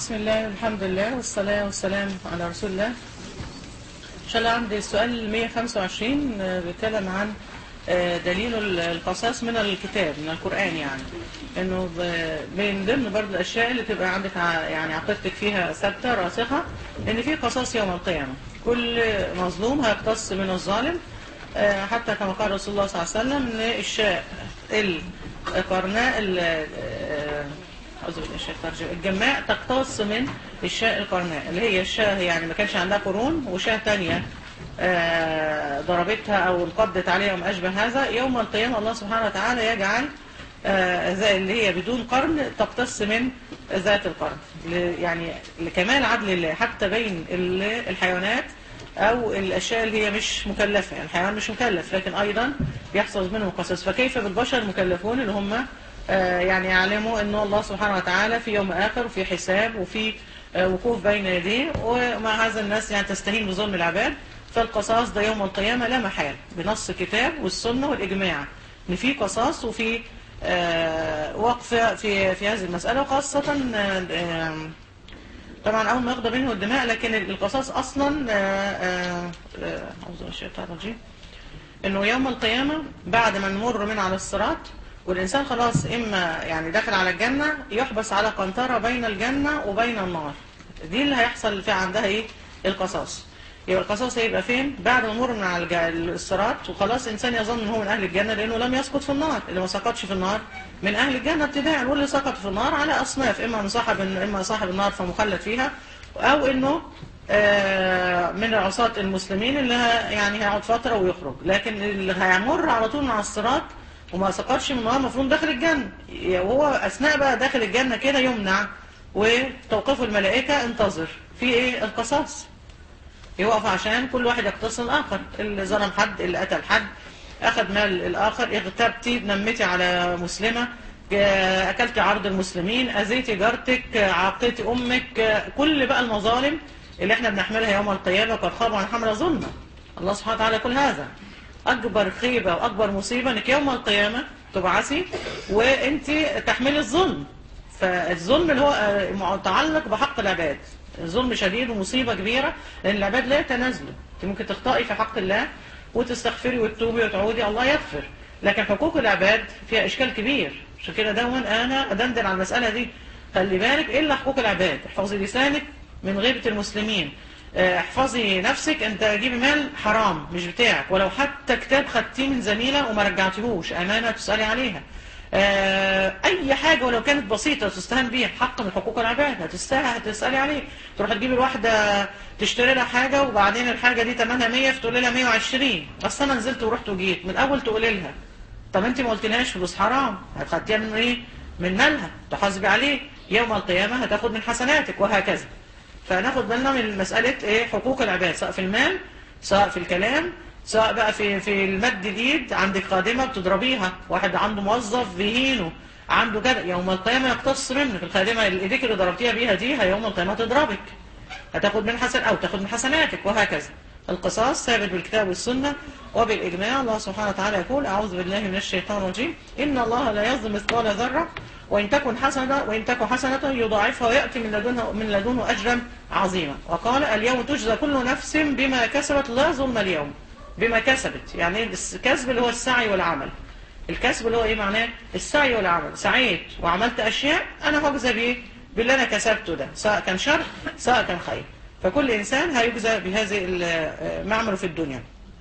بسم الله الحمد لله والصلاة والسلام على رسول الله إن شاء الله عندي السؤال 125 آه، بيتكلم عن آه، دليل ال- القصاص من الكتاب من القرآن يعني إنه ب- من ضمن برضه الأشياء اللي تبقى عندك ع- يعني عقيدتك فيها ثابتة راسخة إن في قصاص يوم القيامة كل مظلوم هيقتص من الظالم آه، حتى كما قال رسول الله صلى الله عليه وسلم إن الشاء القرناء ال- آه، أعوذ بالله من الشيطان الرجيم. الجماء تقتص من الشاء القرناء اللي هي الشاة يعني ما كانش عندها قرون وشاة تانية آه، ضربتها او انقضت عليها وما اشبه هذا يوم القيامة الله سبحانه وتعالى يجعل آه، زي اللي هي بدون قرن تقتص من ذات القرن ل- يعني لكمال عدل الله حتى بين ال- الحيوانات او الاشياء اللي هي مش مكلفة يعني الحيوان مش مكلف لكن ايضا بيحصل منهم قصص فكيف بالبشر المكلفون اللي هم آه، يعني يعلموا ان الله سبحانه وتعالى في يوم اخر وفي حساب وفي آه، وقوف بين يديه ومع هذا الناس يعني تستهين بظلم العباد فالقصاص ده يوم القيامة لا محال بنص الكتاب والسنة والإجماع إن في قصاص وفي آه، وقف في في هذه المسألة وخاصة آه، آه، طبعا أول ما يقضى منه الدماء لكن القصاص أصلا آه، آه، آه، أعوذ بالله من الشيطان الرجيم انه يوم القيامة بعد ما نمر من على الصراط والانسان خلاص اما يعني داخل على الجنة يحبس على قنطرة بين الجنة وبين النار دي اللي هيحصل في عندها ايه القصاص يبقى القصاص هيبقى فين بعد ما نمر من على الج- الصراط وخلاص انسان يظن ان هو من اهل الجنة لانه لم يسقط في النار اللي ما سقطش في النار من اهل الجنة ابتداء واللي سقط في النار على اصناف اما من صاحب اما صاحب النار فمخلد فيها او انه آه، من عصاة المسلمين اللي ه- يعني هيقعد فترة ويخرج لكن اللي هيمر على طول مع الصراط وما سقطش من النار المفروض داخل الجنة وهو أثناء بقى داخل الجنة كده يمنع وتوقفه الملائكة انتظر في ايه القصاص يوقف عشان كل واحد يقتص الآخر اللي ظلم حد اللي قتل حد أخذ مال الآخر اغتبتي نمتي على مسلمة آه، أكلتي عرض المسلمين أذيتي جارتك آه، عاقتي أمك آه، كل بقى المظالم اللي احنا بنحملها يوم القيامة قد خاب عن حمل ظلمة الله سبحانه وتعالى يقول هذا أكبر خيبة وأكبر مصيبة إنك يوم القيامة تبعثي وأنت تحملي الظلم فالظلم اللي هو آه، متعلق بحق العباد الظلم شديد ومصيبة كبيرة لأن العباد لا يتنازلوا أنت ممكن تخطئي في حق الله وتستغفري وتتوبي وتعودي الله يغفر لكن حقوق العباد فيها إشكال كبير عشان كده دايما أنا أدندن على المسألة دي خلي بالك إلا حقوق العباد احفظي لسانك من غيبة المسلمين آه، احفظي نفسك انت جيبي مال حرام مش بتاعك ولو حتى كتاب خدتيه من زميلة وما رجعتيهوش امانة تسألي عليها آه، اي حاجة ولو كانت بسيطة تستهان بيها حق من حقوق العباد هتستاهل هتسألي عليه تروح تجيبي الواحدة تشتري لها حاجة وبعدين الحاجة دي تمنها 100 فتقولي لها 120 اصل انا نزلت ورحت وجيت من الاول تقولي لها طب انت ما قلتلهاش فلوس حرام هتخديها من ايه من مالها تحاسبي عليه يوم القيامة هتاخد من حسناتك وهكذا فناخد بالنا من مسألة ايه حقوق العباد سواء في المال سواء في الكلام سواء بقى في في المد الايد عندك خادمة بتضربيها واحد عنده موظف بيهينه عنده كده يوم القيامة يقتص منك الخادمة اللي ايديك اللي ضربتيها بيها دي هي يوم القيامة تضربك هتاخد من حسن او تاخد من حسناتك وهكذا القصاص ثابت بالكتاب والسنة وبالإجماع الله سبحانه وتعالى يقول أعوذ بالله من الشيطان الرجيم إن الله لا يظلم مثقال ذرة وإن تكن حسنة وإن تكن حسنة يضاعفها ويأتي من لدنه من لدنه أجرا عظيما وقال اليوم تجزى كل نفس بما كسبت لا ظلم اليوم بما كسبت يعني الكسب اللي هو السعي والعمل الكسب اللي هو ايه معناه السعي والعمل سعيت وعملت اشياء انا هجزى بايه باللي انا كسبته ده سواء كان شر سواء كان خير فكل انسان هيجزى بهذه ال- ما عمله في الدنيا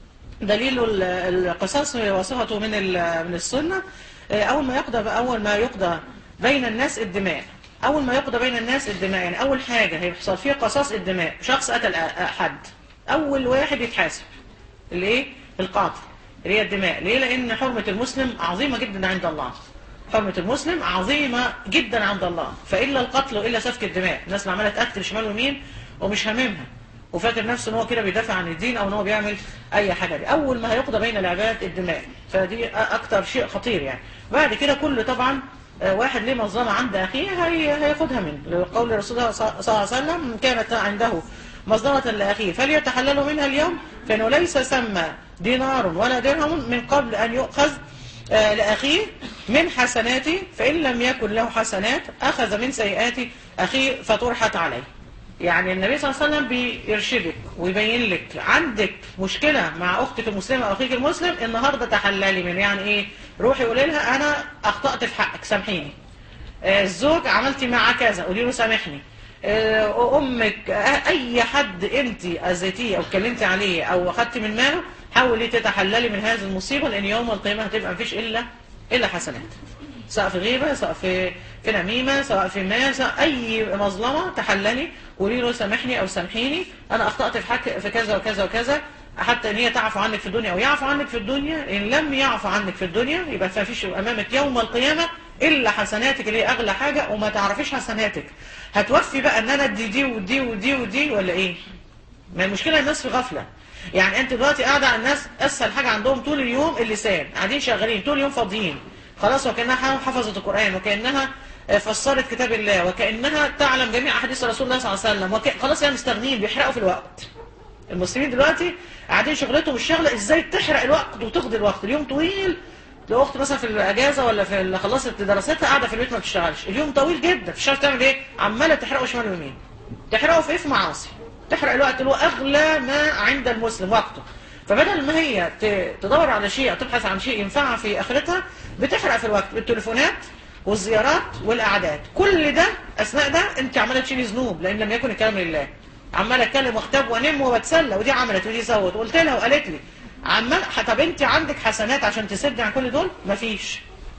دليل ال- القصاص وصفته من ال- من السنة آه، أول ما يقضى أول ما يقضى بين الناس الدماء أول ما يقضى بين الناس الدماء يعني أول حاجة هيحصل فيها قصاص الدماء شخص قتل أ- حد أول واحد يتحاسب اللي إيه القاتل اللي هي الدماء ليه لأن حرمة المسلم عظيمة جدا عند الله حرمة المسلم عظيمة جدا عند الله فإلا القتل وإلا سفك الدماء الناس اللي عمالة تقتل شمال ويمين ومش هاممها وفاكر نفسه ان هو كده بيدافع عن الدين او ان هو بيعمل اي حاجة دي اول ما هيقضى بين العباد الدماء فدي أ- اكتر شيء خطير يعني بعد كده كل طبعا آه، واحد ليه مظلمة عند اخيه هي هياخدها منه لقول رسول الله صلى الله عليه وسلم من كانت عنده مظلمة لاخيه فليتحللوا منها اليوم فانه ليس سمى دينار ولا درهم من قبل ان يؤخذ آه، لأخيه من حسناته فإن لم يكن له حسنات أخذ من سيئات اخي فطرحت عليه يعني النبي صلى الله عليه وسلم بيرشدك ويبين لك عندك مشكلة مع أختك المسلمة أو أخيك المسلم النهاردة تحللي من يعني إيه روحي قولي لها أنا أخطأت في حقك سامحيني آه، الزوج عملتي معاه كذا قولي له سامحني آه، أمك آه، أي حد أنت أذيتيه أو اتكلمتي عليه أو أخدتي من ماله حاولي تتحللي من هذه المصيبة لأن يوم القيامة هتبقى مفيش إلا إلا حسنات سواء في غيبة سواء في في نميمة سواء في مال سواء أي مظلمة تحللي قولي له سامحني أو سامحيني أنا أخطأت في حك في كذا وكذا وكذا حتى ان هي تعفو عنك في الدنيا او يعفو عنك في الدنيا ان لم يعفو عنك في الدنيا يبقى ما فيش امامك يوم القيامة الا حسناتك اللي هي اغلى حاجة وما تعرفيش حسناتك هتوفي بقى ان انا ادي دي ودي ودي ودي ولا ايه ما المشكلة الناس في غفلة يعني انت دلوقتي قاعدة على الناس اسهل حاجة عندهم طول اليوم اللسان قاعدين شغالين طول اليوم فاضيين خلاص وكأنها حفظت القرآن وكأنها فسرت كتاب الله وكأنها تعلم جميع أحاديث رسول الله صلى الله عليه وسلم وك... خلاص يعني مستغنين بيحرقوا في الوقت المسلمين دلوقتي قاعدين شغلتهم الشغلة ازاي تحرق الوقت وتقضي الوقت اليوم طويل لو اخت مثلا في الاجازه ولا في اللي خلصت دراستها قاعده في البيت ما بتشتغلش اليوم طويل جدا في الشهر تعمل ايه عماله تحرقه شمال ويمين تحرقه في ايه في معاصي تحرق الوقت اللي هو اغلى ما عند المسلم وقته فبدل ما هي ت- تدور على شيء او تبحث عن شيء ينفعها في اخرتها بتحرق في الوقت بالتليفونات والزيارات والقعدات كل ده اثناء ده انت عماله تشيلي ذنوب لان لم يكن الكلام لله عماله اتكلم واختب وانم وبتسلى ودي عملت ودي سوت وقلت لها وقالت لي عمال طب انت عندك حسنات عشان تسد عن كل دول مفيش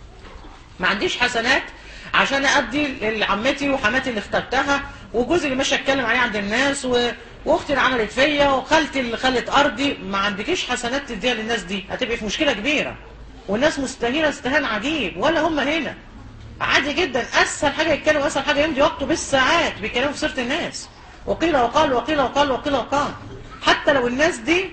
ما عنديش حسنات عشان ادي لعمتي وحماتي اللي اخترتها وجوزي اللي ماشي اتكلم عليه عند الناس و... واختي اللي عملت فيا وخالتي اللي خلت ارضي ما عندكيش حسنات تديها للناس دي هتبقي في مشكله كبيره والناس مستهينه استهان عجيب ولا هم هنا عادي جدا اسهل حاجه يتكلم اسهل حاجه يمضي وقته بالساعات بيتكلموا في سيره الناس وقيل وقال وقيل وقال وقيل وقال حتى لو الناس دي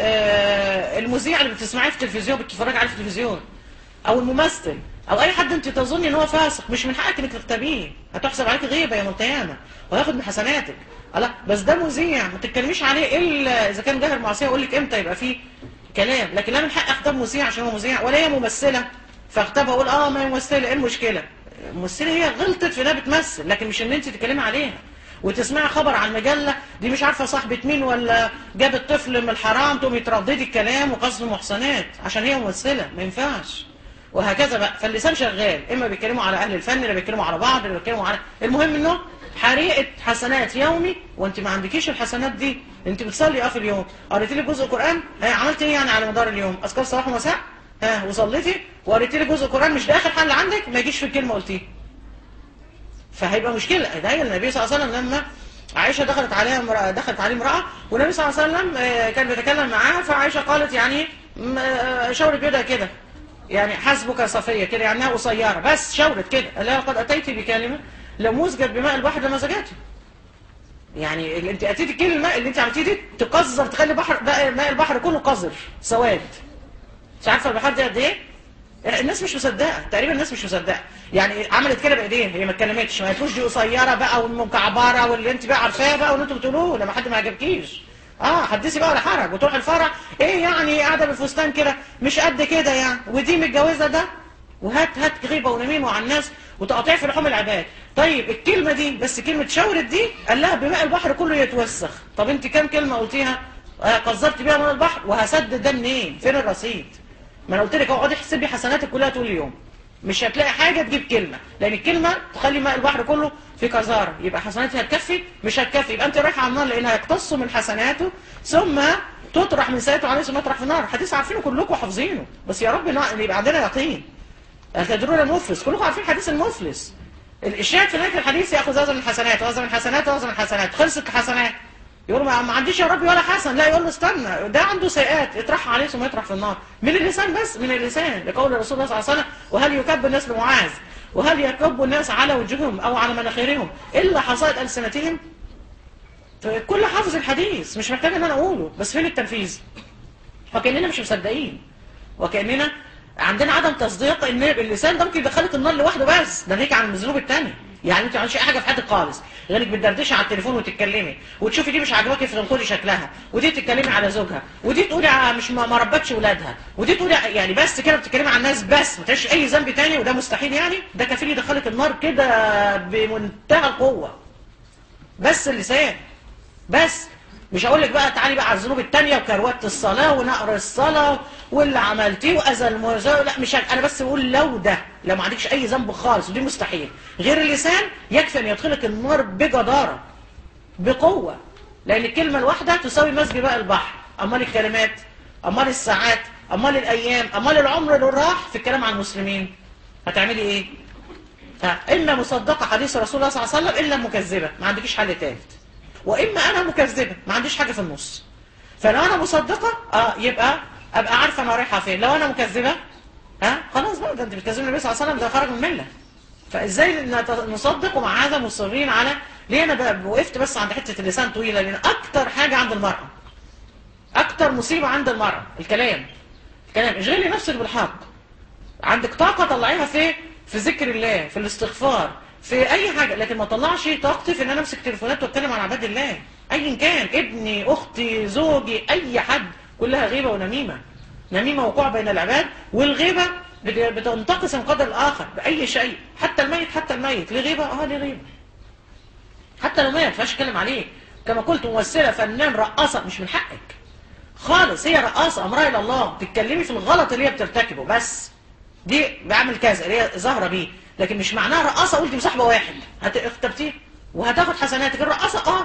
آه المذيع اللي بتسمعيه في التلفزيون بتتفرج عليه في التلفزيون او الممثل او اي حد انت تظني ان هو فاسق مش من حقك انك تغتابيه هتحسب عليك غيبه يوم القيامه وهياخد من حسناتك لا بس ده مذيع ما تتكلميش عليه الا اذا كان جاهر معصيه اقول لك امتى يبقى فيه كلام لكن لا من حق اختاب مذيع عشان هو مذيع ولا هي ممثله فاختابها اقول اه ما هي ممثله ايه المشكله الممثله هي غلطت في انها بتمثل لكن مش ان انت تتكلمي عليها وتسمعي خبر على المجلة دي مش عارفة صاحبة مين ولا جابت طفل من الحرام تقومي ترددي الكلام وقصد محسنات عشان هي ممثلة ما ينفعش وهكذا بقى فاللسان شغال اما بيتكلموا على اهل الفن اللي بيتكلموا على بعض اللي بيتكلموا على المهم انه حريقه حسنات يومي وانت ما عندكيش الحسنات دي انت بتصلي اه في اليوم قريتي لي جزء قران ها عملت ايه يعني على مدار اليوم اذكار صباح ومساء ها وصليتي وقريتي لي جزء قران مش ده اخر حل عندك ما يجيش في الكلمه قلتيه فهيبقى مشكله ده النبي صلى الله عليه وسلم لما عائشة دخلت عليها امرأة دخلت عليه امرأة والنبي صلى الله عليه وسلم آه، كان بيتكلم معاها فعائشة قالت يعني م- آه، شاورت بيدها كده يعني حسبك صفية كده يعني انها قصيرة بس شاورت كده قال لها قد أتيت بكلمة لو مزجت بماء البحر لمزجته يعني اللي انت اتيتي الكلمة اللي انت عملتيه دي تقذر تخلي بحر بقى ماء البحر كله قذر سواد مش عارفة البحر دي قد ايه الناس مش مصدقه تقريبا الناس مش مصدقه يعني عملت كده بايديها هي ما اتكلمتش ما قالتلوش دي قصيره بقى والمكعبره واللي انت بقى عارفاه بقى واللي انتوا بتقولوه لما حد ما عجبكيش اه حدثي بقى ولا حرج وتروح الفرح ايه يعني قاعده بالفستان كده مش قد كده يعني ودي متجوزه ده وهات هات غيبه ونميمه على الناس وتقطيع في لحوم العباد طيب الكلمه دي بس كلمه شاورت دي قال لها بماء البحر كله يتوسخ طب انت كام كلمه قلتيها آه قذرت بيها ماء البحر وهسدد ده منين فين الرصيد ما انا قلت لك اقعدي احسبي حسناتك كلها طول اليوم مش هتلاقي حاجة تجيب كلمة لأن الكلمة تخلي ماء البحر كله في قذارة يبقى حسناتها هتكفي مش هتكفي يبقى أنت رايحة على النار لأنها يقتص من حسناته ثم تطرح من سيئاته عليه ثم تطرح في النار حديث عارفينه كلكم حافظينه بس يا رب نا- يبقى عندنا يقين تدرون المفلس كلكم عارفين حديث المفلس الشاهد في نهاية الحديث يأخذ هذا من الحسنات وهذا من الحسنات وهذا من الحسنات خلصت الحسنات يقول ما ما عنديش يا ربي ولا حسن لا يقول له استنى ده عنده سيئات اطرحها عليه ثم يطرح في النار من اللسان بس من اللسان لقول الرسول صلى الله عليه وسلم وهل يكب الناس لمعاذ وهل يكب الناس على وجوههم او على مناخيرهم الا حصائد السنتهم كل حافظ الحديث مش محتاج ان انا اقوله بس فين التنفيذ وكاننا مش مصدقين وكاننا عندنا عدم تصديق ان اللسان ده ممكن يدخلك النار لوحده بس ده نيجي عن الذنوب التانية يعني انت ما عملتش اي حاجه في حياتك خالص غيرك بتدردشي على التليفون وتتكلمي وتشوفي دي مش عاجباكي فتنقدي شكلها ودي تتكلمي على زوجها ودي تقولي على مش ما ما ربتش ولادها ودي تقولي يعني بس كده بتتكلمي على الناس بس ما تعيش اي ذنب تاني وده مستحيل يعني ده كفيل يدخلك النار كده بمنتهى القوه بس اللسان بس مش هقول لك بقى تعالي بقى على الذنوب التانية وكروات الصلاة ونقر الصلاة واللي عملتيه وأذى الموزع لا مش هك- أنا بس بقول لو ده لو ما عندكش أي ذنب خالص ودي مستحيل غير اللسان يكفي أن يدخلك النار بجدارة بقوة لأن الكلمة الواحدة تساوي مزج بقى البحر أمال الكلمات أمال الساعات أمال الأيام أمال العمر اللي راح في الكلام عن المسلمين هتعملي إيه؟ فإما مصدقة حديث رسول الله صلى الله عليه وسلم إلا مكذبة ما عندكيش حل تالت وإما أنا مكذبة ما عنديش حاجة في النص فلو أنا مصدقة آه يبقى أبقى عارفة أنا رايحة فين لو أنا مكذبة ها خلاص بقى ده أنت بتكذبي النبي صلى الله عليه وسلم ده خرج من الملة فإزاي نت- نصدق ومع هذا مصرين على ليه أنا بقى وقفت بس عند حتة اللسان طويلة لأن أكتر حاجة عند المرأة أكتر مصيبة عند المرأة الكلام الكلام اشغلي نفسك بالحق عندك طاقة طلعيها في في ذكر الله في الاستغفار في اي حاجة لكن ما طلعش طاقتي في ان انا امسك تليفونات واتكلم عن عباد الله ايا كان ابني اختي زوجي اي حد كلها غيبة ونميمة نميمة وقوع بين العباد والغيبة بت- بتنتقص من قدر الاخر باي شيء حتى الميت حتى الميت ليه غيبة اه ليه غيبة حتى لو مات ما ينفعش اتكلم عليه كما قلت ممثلة فنان رقاصة مش من حقك خالص هي رقاصة امرها الى الله تتكلمي في الغلط اللي هي بترتكبه بس دي بعمل كذا اللي هي ظاهره بيه لكن مش معناها رقاصه قلت مصاحبه واحد هت- اخترتيه وهتاخد حسناتك الرقاصه اه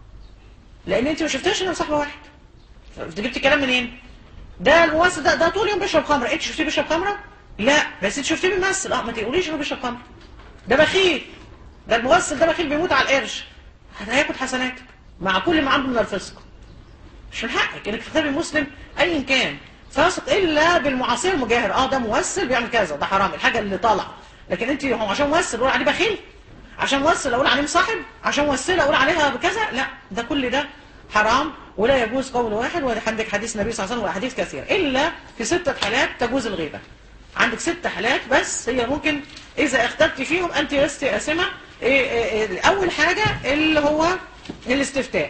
لان انت ما شفتيش انها مصاحبه واحد انت جبتي كلام منين ده الممثل ده ده طول يوم بيشرب خمره انت شفتيه بيشرب خمره لا بس انت شفتيه بيمثل اه ما تقوليش انه بيشرب خمره ده بخيل ده الممثل ده بخيل بيموت على القرش هياخد حسناتك مع كل ما عنده من الفسق مش من حقك انك تختاري مسلم ايا كان فاسق الا بالمعاصي المجاهر اه ده ممثل بيعمل كذا ده حرام الحاجه اللي طالعه لكن انت هو عشان ممثل اقول عليه بخيل عشان ممثل اقول عليه مصاحب عشان ممثله اقول عليها بكذا لا ده كل ده حرام ولا يجوز قول واحد وعندك حديث النبي صلى الله عليه وسلم واحاديث كثيره الا في سته حالات تجوز الغيبه عندك ست حالات بس هي ممكن اذا اخترت فيهم انت لست اسمه إيه إيه إيه اول حاجه اللي هو الاستفتاء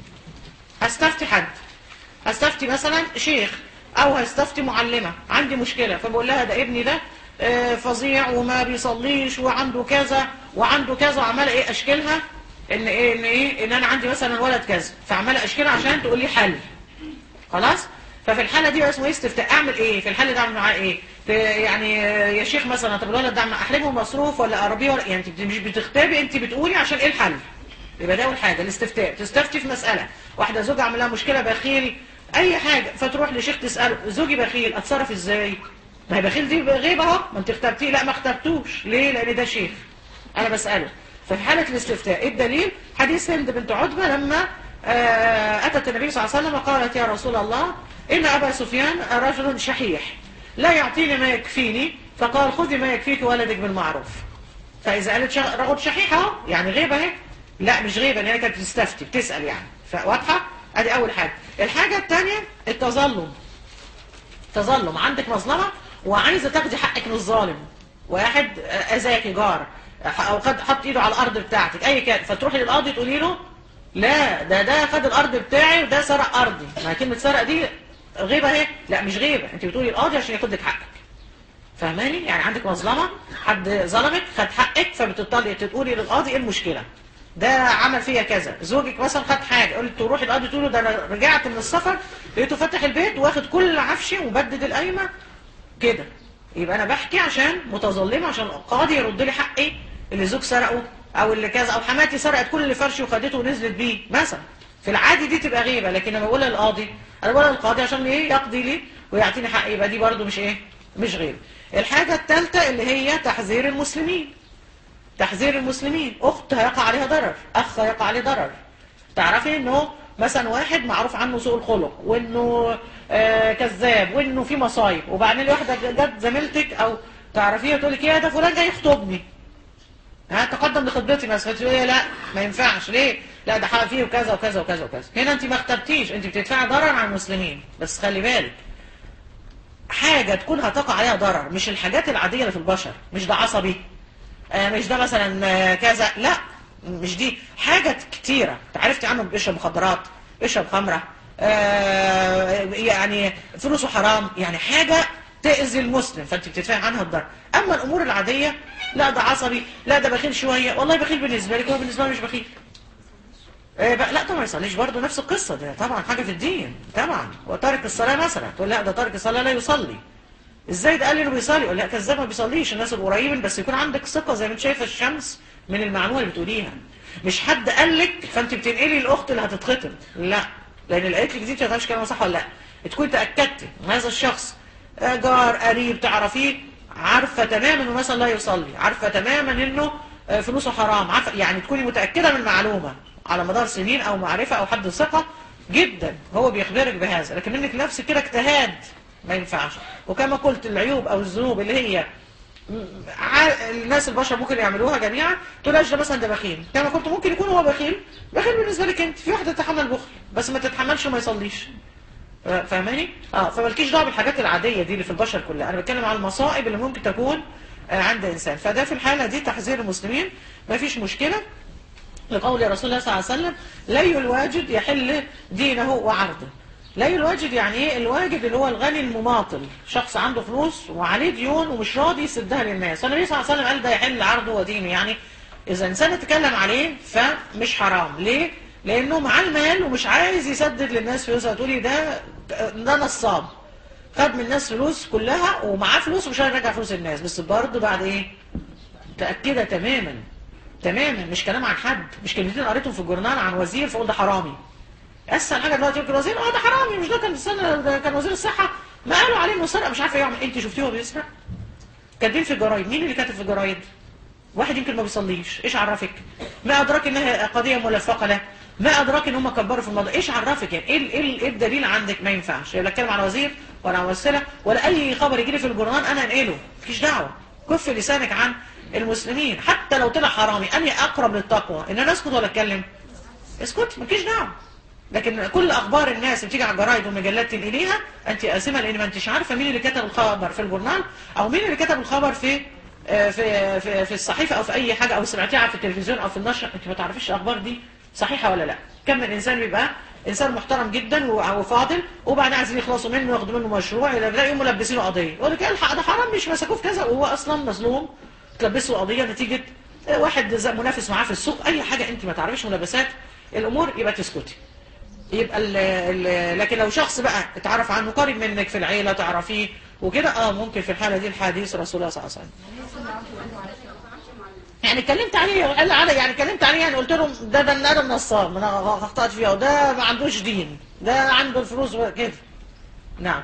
هستفتي حد هستفتي مثلا شيخ او هستفتي معلمة عندي مشكلة فبقول لها ده ابني ده آه، فظيع وما بيصليش وعنده كذا وعنده كذا وعمالة ايه اشكلها ان ايه ان ايه ان انا عندي مثلا ولد كذا فعمالة اشكلها عشان تقول لي حل خلاص ففي الحالة دي بقى اسمه ايه استفتاء اعمل ايه في الحالة ده اعمل معاه ايه ت- يعني آه، يا شيخ مثلا طب الولد ده احرمه مصروف ولا اربيه ولا يعني انت مش بتختاري انت بتقولي عشان ايه الحل يبقى ده اول حاجه الاستفتاء تستفتي في مساله واحده زوجها عامل لها مشكله بخيل اي حاجه فتروح لشيخ تساله زوجي بخيل اتصرف ازاي ما هي بخيل دي غيبه اهو ما انت اخترتيه لا ما اخترتوش ليه لان ده شيخ انا بساله ففي حاله الاستفتاء إيه الدليل حديث هند بنت عتبه لما آه، اتت النبي صلى الله عليه وسلم وقالت يا رسول الله ان ابا سفيان رجل شحيح لا يعطيني ما يكفيني فقال خذي ما يكفيك ولدك بالمعروف فاذا قالت شغ- رجل شحيح اهو يعني غيبه اهي لا مش غيبه يعني كانت بتستفتي بتسال يعني فواضحه ادي اول حاجه الحاجه الثانيه التظلم تظلم عندك مظلمه وعايزه تاخدي حقك من الظالم واحد اذاكي جار او خد حط ايده على الارض بتاعتك اي كان فتروحي للقاضي تقولي له لا ده ده خد الارض بتاعي وده سرق ارضي ما كلمه سرق دي غيبه اهي لا مش غيبه انت بتقولي القاضي عشان ياخد لك حقك فاهماني يعني عندك مظلمه حد ظلمك خد حقك فبتطلعي تقولي للقاضي ايه المشكله ده عمل فيا كذا زوجك مثلا خد حاجه قلت تروحي القاضي تقول له ده انا رجعت من السفر لقيته فاتح البيت واخد كل عفشي ومبدد القايمه كده يبقى انا بحكي عشان متظلمه عشان القاضي يرد لي حقي اللي زوج سرقه او اللي كذا او حماتي سرقت كل اللي فرشي وخدته ونزلت بيه مثلا في العادي دي تبقى غيبه لكن لما بقولها للقاضي انا بقولها للقاضي عشان ايه يقضي لي ويعطيني حقي يبقى دي برده مش ايه مش غيبه الحاجه الثالثه اللي هي تحذير المسلمين تحذير المسلمين اخت هيقع عليها ضرر اخ هيقع عليه ضرر تعرفي انه مثلا واحد معروف عنه سوء الخلق وانه آه كذاب وانه في مصايب وبعدين واحده جت زميلتك او تعرفيها تقول لك يا ده فلان جاي يخطبني ها تقدم لخطبتي مثلا فتقول لي لا ما ينفعش ليه لا ده حق فيه وكذا وكذا وكذا وكذا هنا انت ما اخترتيش انت بتدفعي ضرر على المسلمين بس خلي بالك حاجه تكون هتقع عليها ضرر مش الحاجات العاديه اللي في البشر مش ده عصبي آه، مش ده مثلا آه، كذا لا مش دي حاجة كتيرة انت عرفت عنه بيشرب مخدرات بيشرب خمرة آه، يعني فلوسه حرام يعني حاجة تأذي المسلم فانت بتدفع عنها الضرر اما الامور العادية لا ده عصبي لا ده بخيل شوية والله بخيل بالنسبة لك هو بالنسبة لي مش بخيل إيه بقى لا طبعا ما يصليش برضه نفس القصة ده طبعا حاجة في الدين طبعا وتارك الصلاة مثلا تقول لا ده تارك الصلاة لا يصلي ازاي ده قال لي انه بيصلي يقول لا كذاب ما بيصليش الناس القريبين بس يكون عندك ثقة زي ما انت شايفه الشمس من المعلومة اللي بتقوليها مش حد قال لك فانت بتنقلي الاخت اللي هتتخطب لا لان اللي قالت لك دي ما تعرفش كلامها صح ولا لا تكون تاكدت ان هذا الشخص آه، جار قريب تعرفيه عارفه تماما انه مثلا لا يصلي عارفه تماما انه آه، فلوسه حرام عارفه يعني تكوني متاكده من المعلومه على مدار سنين او معرفه او حد ثقه جدا هو بيخبرك بهذا لكن منك نفسك كده اجتهاد ما ينفعش وكما قلت العيوب او الذنوب اللي هي ع- الناس البشر ممكن يعملوها جميعا تقولش ده مثلا ده بخيل كما قلت ممكن يكون هو بخيل بخيل بالنسبه لك انت في واحده تتحمل بخل بس ما تتحملش وما يصليش فاهماني اه فمالكيش دعوه بالحاجات العاديه دي اللي في البشر كلها انا بتكلم على المصائب اللي ممكن تكون آه، عند انسان فده في الحاله دي تحذير المسلمين ما فيش مشكله لقول رسول الله صلى الله عليه وسلم لي الواجد يحل دينه وعرضه لي الواجد يعني ايه الواجد اللي هو الغني المماطل شخص عنده فلوس وعليه ديون ومش راضي يسدها للناس فالنبي صلى الله عليه وسلم قال ده يحل عرضه ودينه يعني اذا انسان اتكلم عليه فمش حرام ليه لانه معاه المال ومش عايز يسدد للناس فلوسها تقولي ده ده نصاب خد من الناس فلوس كلها ومعاه فلوس ومش هيرجع فلوس الناس بس برضه بعد ايه متأكدة تماما تماما مش كلام عن حد مش كلمتين قريتهم في الجورنال عن وزير فقول ده حرامي اسهل حاجه دلوقتي يمكن وزير اه ده حرامي مش ده كان السنه ده كان وزير الصحه ما قالوا عليه انه سرقه مش عارفه يعمل انت شفتيه وهو بيسرق كاتبين في الجرايد مين اللي كاتب في الجرايد واحد يمكن ما بيصليش ايش عرفك ما ادراك انها قضيه ملفقه له ما ادراك ان هم كبروا في الموضوع ايش عرفك يعني ايه ال- ايه ال- ايه الدليل عندك ما ينفعش لا اتكلم عن وزير ولا عن ممثله ولا اي خبر يجي لي في الجورنال انا انقله مفيش دعوه كف لسانك عن المسلمين حتى لو طلع حرامي اني اقرب للتقوى ان انا اسكت ولا اتكلم اسكت مفيش دعوه لكن كل اخبار الناس اللي بتيجي على الجرايد والمجلات تنقليها انت قاسمه لان ما انتش عارفه مين اللي كتب الخبر في الجورنال او مين اللي كتب الخبر في آه، في في, في الصحيفه او في اي حاجه او سمعتيها في التلفزيون او في النشر انت ما تعرفيش الاخبار دي صحيحه ولا لا كم من انسان بيبقى انسان محترم جدا و- وفاضل وبعدين عايزين يخلصوا منه وياخدوا منه مشروع الى بدا يقوموا ملبسينه قضيه يقول لك الحق ده حرام مش مسكوه في كذا وهو اصلا مظلوم تلبسه قضيه نتيجه آه، واحد زي منافس معاه في السوق اي حاجه انت ما تعرفيش ملابسات الامور يبقى تسكتي يبقى ال ال لكن لو شخص بقى اتعرف عنه قريب منك في العيلة تعرفيه وكده اه ممكن في الحالة دي الحديث رسول الله صلى الله عليه وسلم يعني اتكلمت عليه قال علي يعني اتكلمت عليه يعني قلت لهم ده ده ده نصاب انا اخطأت فيها وده ما عندوش دين ده عنده الفلوس كده نعم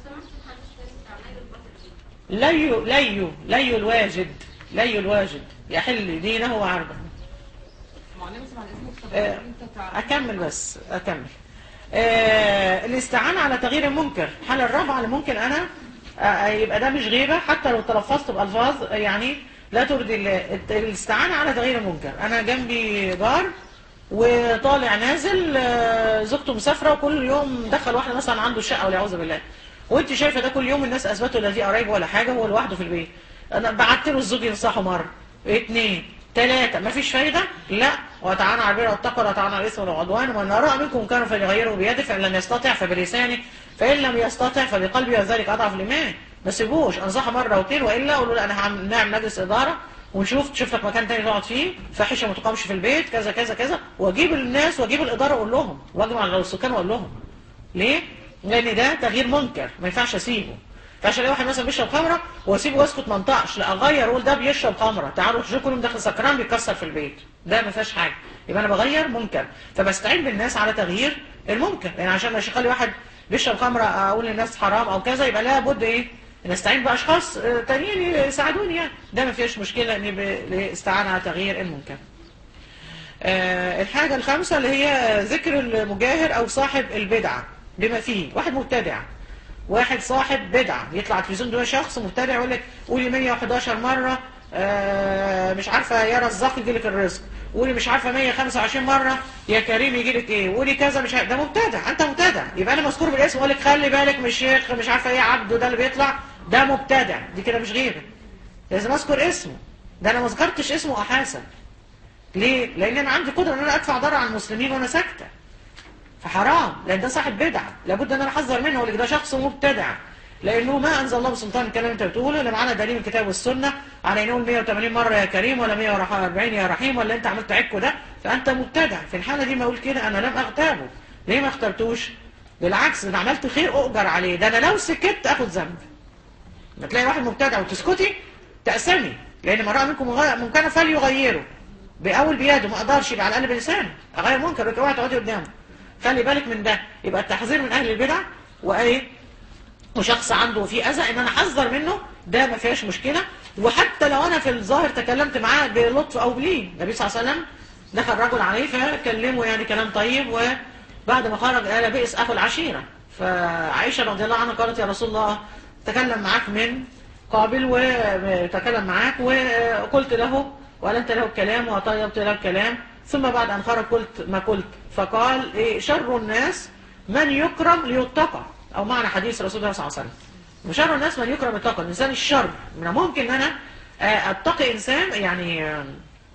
لي لي لي الواجد لي الواجد يحل دينه وعرضه معلمة مع الاسم آه، انت تعرف أكمل بس أكمل آه الاستعانة على تغيير المنكر الحالة الرابعة اللي ممكن أنا آه يبقى ده مش غيبة حتى لو تلفظت بألفاظ يعني لا ترضي الله الت- الاستعانة على تغيير المنكر أنا جنبي جار وطالع نازل آه، زوجته مسافرة وكل يوم دخل واحدة مثلا عنده الشقة والعياذ بالله وانت شايفة ده كل يوم الناس أثبتوا لا دي قرايب ولا حاجة هو لوحده في البيت أنا بعت له الزوج ينصحه مرة اثنين ثلاثة مفيش فايدة لا وتعالى على البر والتقوى وتعالى على الإثم والعدوان ومن رأى منكم منكرا فليغيره بيده فإن لم يستطع فبلسانه فإن لم يستطع فبقلبه وذلك أضعف الإيمان ما سيبوش أنصحه مرة واثنين وإلا قولوا له أنا هعمل- نعمل مجلس إدارة ونشوف تشوف لك مكان تاني تقعد فيه فاحشه ما تقامش في البيت كذا كذا كذا واجيب الناس واجيب الاداره اقول لهم واجمع على السكان واقول لهم ليه؟ لان ده تغيير منكر ما ينفعش اسيبه فعشان الاقي واحد مثلا بيشرب خمره واسيبه واسكت ما انطقش لا اغير اقول ده بيشرب خمره تعالوا شوفوا كلهم داخل سكران بيكسر في البيت ده ما فيهاش حاجه يبقى انا بغير منكر فبستعين بالناس على تغيير المنكر يعني عشان مش اخلي واحد بيشرب خمره اقول للناس حرام او كذا يبقى لابد ايه نستعين باشخاص آه، تانيين يساعدوني يعني ده ما فيهاش مشكله ان ب- الاستعانه على تغيير المنكر آه، الحاجة الخامسة اللي هي ذكر المجاهر أو صاحب البدعة بما فيه واحد مبتدع واحد صاحب بدعة يطلع على التلفزيون ده شخص مبتدع يقول لك قولي 111 مرة آه، مش عارفة يا رزاق يجي لك الرزق قولي مش عارفة 125 مرة يا كريم يجي لك ايه قولي كذا مش عارف ده مبتدع انت مبتدع يبقى انا مذكور بالاسم اقول لك خلي بالك من الشيخ مش عارفة ايه عبده ده اللي بيطلع ده مبتدع دي كده مش غيبة لازم اذكر اسمه ده انا ما ذكرتش اسمه احاسن ليه لان انا عندي قدره ان انا ادفع ضرر على المسلمين وانا ساكته فحرام لان ده صاحب بدعه لابد ان انا احذر منه ولكن ده شخص مبتدع لانه ما انزل الله بسلطان الكلام اللي انت بتقوله اللي معانا دليل من الكتاب والسنه على نقول 180 مره يا كريم ولا 140 يا رحيم ولا انت عملت عكو ده فانت مبتدع في الحاله دي ما اقول كده انا لم اغتابه ليه ما اخترتوش بالعكس انا عملت خير اؤجر عليه ده انا لو سكت اخد ذنب ما تلاقي واحد مبتدع وتسكتي تأسمي لان من راى منكم مغ- منكرا فليغيره باول بيده ما اقدرش يبقى على الاقل بلسانه اغير منكر يبقى اوعي تقعدي قدامه خلي بالك من ده يبقى التحذير من اهل البدع وايه وشخص عنده فيه اذى ان انا احذر منه ده ما فيهاش مشكله وحتى لو انا في الظاهر تكلمت معاه بلطف او بلين النبي صلى الله عليه وسلم دخل رجل عليه فكلمه يعني كلام طيب وبعد ما خرج قال بئس اخو العشيره فعائشه رضي الله عنها قالت يا رسول الله تكلم معاك من قابل وتكلم معاك وقلت له وألنت له الكلام وطيبت له الكلام ثم بعد أن خرج قلت ما قلت فقال إيه شر الناس من يكرم ليتقى أو معنى حديث رسول الله صلى الله عليه وسلم وشر الناس من يكرم يتقى الإنسان الشر من ممكن أن أنا آه، أتقي إنسان يعني آه،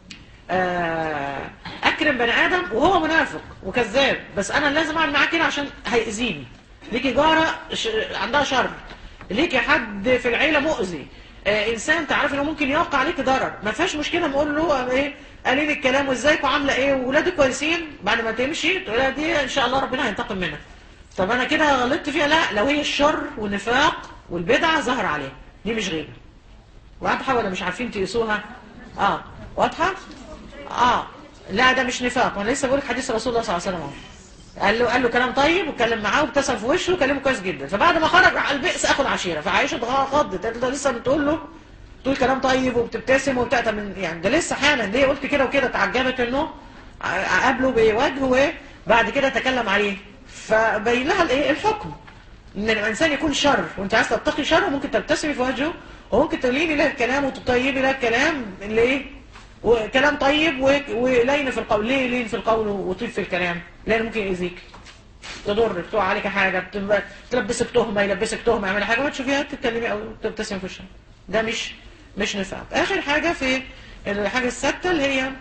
آه، أكرم بني آدم وهو منافق وكذاب بس أنا لازم أعمل معاه كده عشان هيأذيني ليكي جارة ش- عندها شر ليكي حد في العيلة مؤذي آه، انسان تعرف انه ممكن يوقع عليك ضرر ما فيهاش مشكله نقول له آه، ايه قالي لي الكلام وازيك وعامله ايه وولادك كويسين بعد ما تمشي تقول لها دي ان شاء الله ربنا هينتقم منها طب انا كده غلطت فيها لا لو هي الشر والنفاق والبدعه ظهر عليها دي مش غيبه واضحه ولا مش عارفين تقيسوها اه واضحه اه لا ده مش نفاق وانا لسه بقول لك حديث رسول الله صلى الله عليه وسلم اهو قال له قال له كلام طيب واتكلم معاه وابتسم في وشه وكلمه كويس جدا فبعد ما خرج على البئس اخو العشيره فعائشه اتغضت قالت له ده لسه بتقول له تقول كلام طيب وبتبتسم وبتأتى من يعني ده لسه حالا ليه قلت كده وكده تعجبت انه ع- قابله بوجه وبعد كده تكلم عليه فبين لها الايه الحكم ان الانسان يكون شر وانت عايز تتقي شر ممكن تبتسمي في وجهه وممكن تليني له الكلام وتطيبي له الكلام اللي ايه وكلام طيب و- ولين في القول ليه لين في القول وطيب في الكلام لان ممكن يأذيك تضرك تقع عليك حاجه بت- تلبسك تهمه يلبسك تهمه يعمل حاجه ما تشوفيها تتكلمي او تبتسمي في وشها ده مش مش نفاق اخر حاجه في الحاجه السادسه اللي هي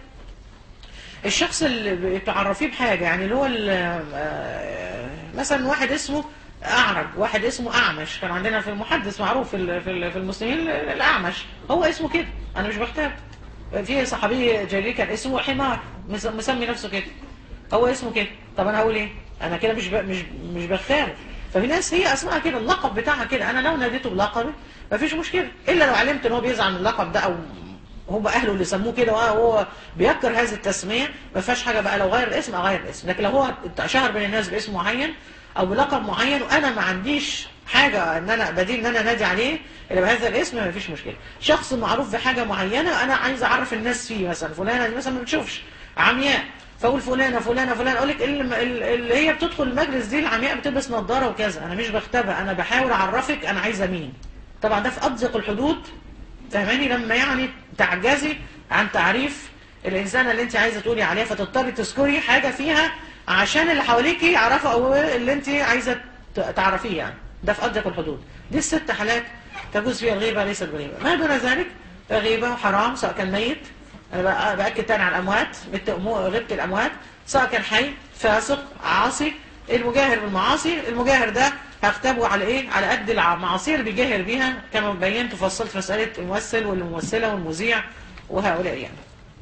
الشخص اللي بتعرفيه بحاجه يعني اللي هو ال- آه، مثلا واحد اسمه اعرج واحد اسمه اعمش كان عندنا في المحدث معروف في ال- في ال- في المسلمين الاعمش هو اسمه كده انا مش بختار في صحابي جليل كان اسمه حمار مس- مسمي نفسه كده هو اسمه كده طب انا هقول ايه انا كده مش ب... مش مش بختاره ففي ناس هي اسمها كده اللقب بتاعها كده انا لو ناديته بلقبي مفيش مشكله الا لو علمت ان هو بيزعل من اللقب ده او هم اهله اللي سموه كده وهو بيكر هذه التسميه ما فيهاش حاجه بقى لو غير الاسم اغير الاسم لكن لو هو شهر بين الناس باسم معين او بلقب معين وانا ما عنديش حاجه ان انا بديل ان انا نادي عليه الا بهذا الاسم ما فيش مشكله شخص معروف بحاجه معينه انا عايز اعرف الناس فيه مثلا فلانه دي مثلا ما بتشوفش عمياء فاقول فلانه فلانه فلانه اقول لك اللي, اللي هي بتدخل المجلس دي العمياء بتلبس نظاره وكذا انا مش بختبئ انا بحاول اعرفك انا عايزه مين طبعا ده في اضيق الحدود فاهماني لما يعني تعجزي عن تعريف الانسانه اللي انت عايزه تقولي عليها فتضطري تذكري حاجه فيها عشان اللي حواليكي يعرفوا او اللي انت عايزه ت- تعرفيه يعني ده في اضيق الحدود دي الست حالات تجوز فيها الغيبه ليست بغيبه ما دون ذلك غيبه حرام سواء كان ميت انا بقى- باكد تاني على الاموات بت- مو- غيبه الاموات سواء كان حي فاسق عاصي المجاهر بالمعاصي المجاهر ده هكتبه على ايه على قد المعاصي اللي بيجاهر بيها كما بينت وفصلت في مساله الممثل والممثله والمذيع وهؤلاء يعني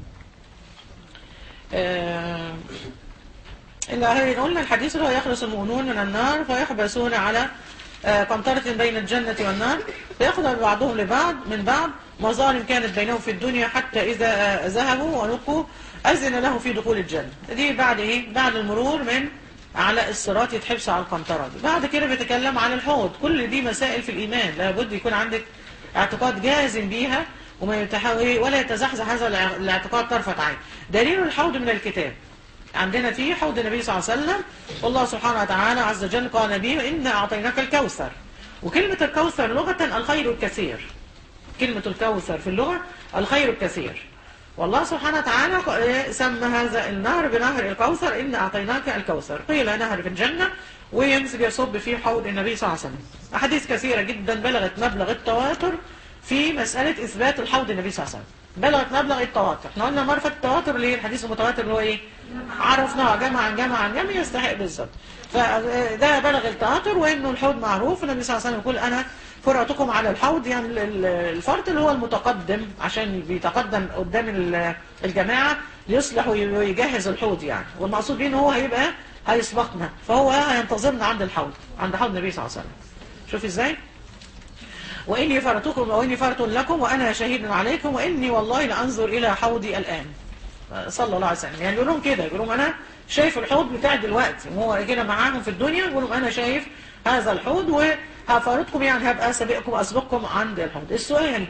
آه إلا هي قلنا الحديث اللي هو يخلص المؤمنون من النار فيحبسون على آه، قنطرة بين الجنة والنار فيأخذ بعضهم لبعض من بعض مظالم كانت بينهم في الدنيا حتى إذا آه، ذهبوا ونقوا أذن له في دخول الجنة دي بعد إيه؟ بعد المرور من على الصراط يتحبس على القنطرة دي بعد كده بيتكلم عن الحوض كل دي مسائل في الإيمان لابد يكون عندك اعتقاد جازم بيها وما يتحول ولا يتزحزح هذا الع- الاعتقاد طرفة عين دليل الحوض من الكتاب عندنا فيه حوض النبي صلى الله عليه وسلم والله سبحانه وتعالى عز وجل قال نبيه إنا أعطيناك الكوثر وكلمة الكوثر لغة الخير الكثير كلمة الكوثر في اللغة الخير الكثير والله سبحانه وتعالى ق- سمى هذا النهر بنهر الكوثر إن أعطيناك الكوثر قيل نهر في الجنة وينزل يصب فيه حوض النبي صلى الله عليه وسلم أحاديث كثيرة جدا بلغت مبلغ التواتر في مسألة إثبات الحوض النبي صلى الله عليه وسلم بلغت مبلغ التواتر احنا قلنا معرفة التواتر ليه الحديث المتواتر اللي هو ايه عرفناه جمعا جمعا جمع يستحق بالظبط فده بلغ التواتر وانه الحوض معروف النبي صلى الله عليه وسلم يقول انا فرعتكم على الحوض يعني ال- ال- الفرد اللي هو المتقدم عشان بيتقدم قدام ال- الجماعة يصلح وي- ويجهز الحوض يعني والمقصود بيه ان هو هيبقى هيسبقنا فهو هينتظرنا عند الحوض عند حوض النبي صلى الله عليه وسلم شوف ازاي وإني فرتكم وإني فرت لكم وأنا شهيد عليكم وإني والله لأنظر إلى حوضي الآن صلى الله عليه وسلم يعني يقول لهم كده يقول لهم أنا شايف الحوض بتاع دلوقتي وهو كده معاهم في الدنيا يقول لهم أنا شايف هذا الحوض وهفارقكم يعني هبقى سابقكم أسبقكم عند الحوض السؤال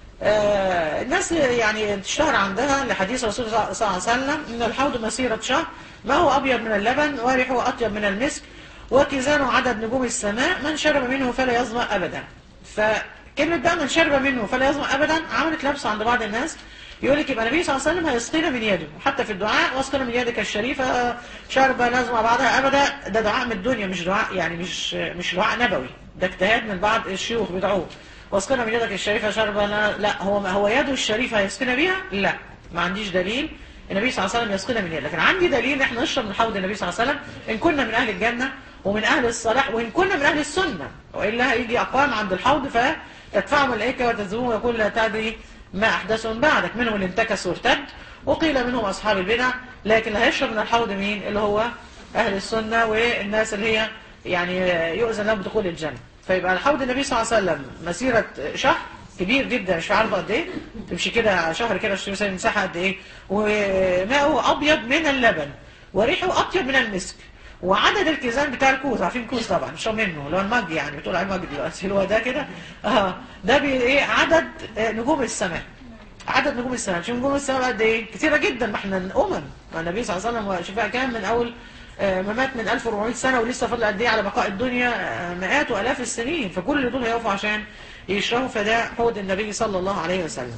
آه الناس يعني تشتهر عندها لحديث الرسول صلى الله عليه وسلم إن الحوض مسيرة شهر ما هو أبيض من اللبن وريحه أطيب من المسك وكيزانه عدد نجوم السماء من شرب منه فلا يظمأ أبدا فكلمة بقى من شرب منه فلا يظمأ أبدا عملت لبس عند بعض الناس يقول لك يبقى النبي صلى الله عليه وسلم هيسقينا من يده حتى في الدعاء واسقنا من يدك الشريفة شرب لا يظمأ بعدها أبدا ده دعاء من الدنيا مش دعاء يعني مش مش دعاء نبوي ده اجتهاد من بعض الشيوخ بيدعوه واسقنا من يدك الشريفة شرب لا, لا هو هو يده الشريفة هيسقينا بيها لا ما عنديش دليل النبي صلى الله عليه وسلم يسقينا من يده لكن عندي دليل احنا نشرب من حوض النبي صلى الله عليه وسلم ان كنا من اهل الجنة ومن أهل الصلاح وإن كنا من أهل السنة وإلا يجي أقوام عند الحوض فتدفعهم الملائكة وتزوم ويقول لا تدري ما أحدثهم بعدك منهم اللي انتكس وارتد وقيل منهم أصحاب البدع لكن اللي هيشرب من الحوض مين اللي هو أهل السنة والناس اللي هي يعني يؤذن لهم بدخول الجنة فيبقى الحوض النبي صلى الله عليه وسلم مسيرة شهر كبير جدا مش عارفه قد ايه تمشي كده شهر كده تشتري مساحه قد ايه وماءه ابيض من اللبن وريحه اطيب من المسك وعدد الكيزان بتاع الكوز عارفين كوز طبعا مش منه اللي هو المج يعني بتقول عليه مج دلوقتي اللي هو ده كده اه ده بي ايه عدد آه، نجوم السماء عدد نجوم السماء شوف نجوم السماء قد ايه كتيره جدا ما احنا امم ما النبي صلى الله عليه وسلم شوفها كام من اول آه، ما مات من 1400 سنه ولسه فاضل قد ايه على بقاء الدنيا آه، مئات والاف السنين فكل دول هيقفوا عشان يشربوا فده حوض النبي صلى الله عليه وسلم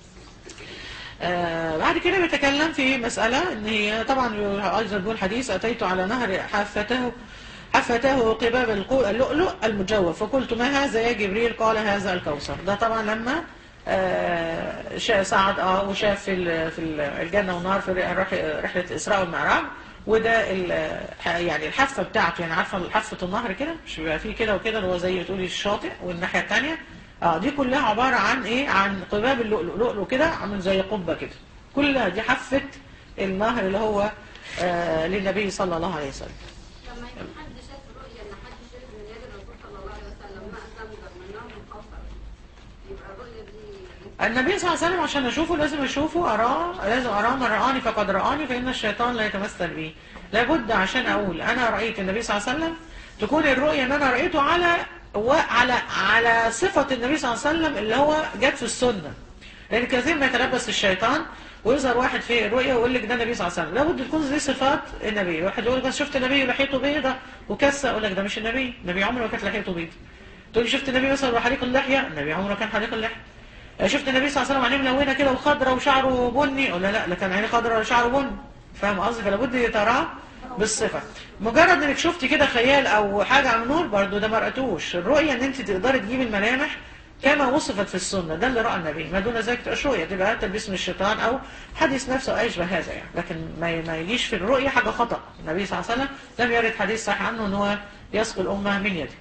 آه بعد كده بيتكلم في مسألة ان هي طبعا ايضا بيقول حديث اتيت على نهر حافته حفته قباب القو- اللؤلؤ المجوف فقلت ما هذا يا جبريل قال هذا الكوثر ده طبعا لما آه شا- صعد اه وشاف في ال- في ال- الجنة والنار في رح- رحلة الإسراء والمعراج وده ال- يعني الحافة بتاعته يعني عارفة حافة النهر كده مش بيبقى فيه كده وكده اللي هو زي تقولي الشاطئ والناحية التانية اه دي كلها عبارة عن ايه عن قباب اللؤلؤ لؤلؤ كده عامل زي قبة كده كلها دي حافة النهر اللي هو آه للنبي صلى الله عليه وسلم لما يكون حد شاف رؤية ان حد شرب من يد الرسول صلى الله عليه وسلم ماء زمزم من نهر الكوثر يبقى الرؤية دي النبي صلى الله عليه وسلم عشان اشوفه لازم اشوفه اراه لازم اراه من رآني فقد رآني فإن الشيطان لا يتمثل بي لابد عشان اقول انا رأيت النبي صلى الله عليه وسلم تكون الرؤية ان انا رأيته على وعلى على صفة النبي صلى الله عليه وسلم اللي هو جت في السنة لان كثير ما يتلبس الشيطان ويظهر واحد في الرؤية ويقول لك ده النبي صلى الله عليه وسلم لابد تكون دي صفات النبي واحد يقول لك بس شفت النبي لحيته بيضة وكسة اقول لك ده مش النبي النبي عمره ما كانت لحيته بيضة تقول لي شفت النبي مثلا وحليق اللحية النبي عمره كان حليق اللحية شفت النبي صلى الله عليه وسلم عينيه ملونه كده وخضره وشعره بني ولا لا لا كان عينيه خضره وشعره بني فاهم قصدي فلابد تراه بالصفه مجرد انك شفتي كده خيال او حاجه عن نور برضو ده ما رأتوش الرؤيه ان انت تقدري تجيبي الملامح كما وصفت في السنه ده اللي راى النبي ما دون ذلك تبقاش رؤيه تبقى تلبيس من الشيطان او حديث نفسه او يشبه هذا يعني لكن ما ما يجيش في الرؤيه حاجه خطا النبي صلى الله عليه وسلم لم يرد حديث صحيح عنه ان هو يسقي الامه من يده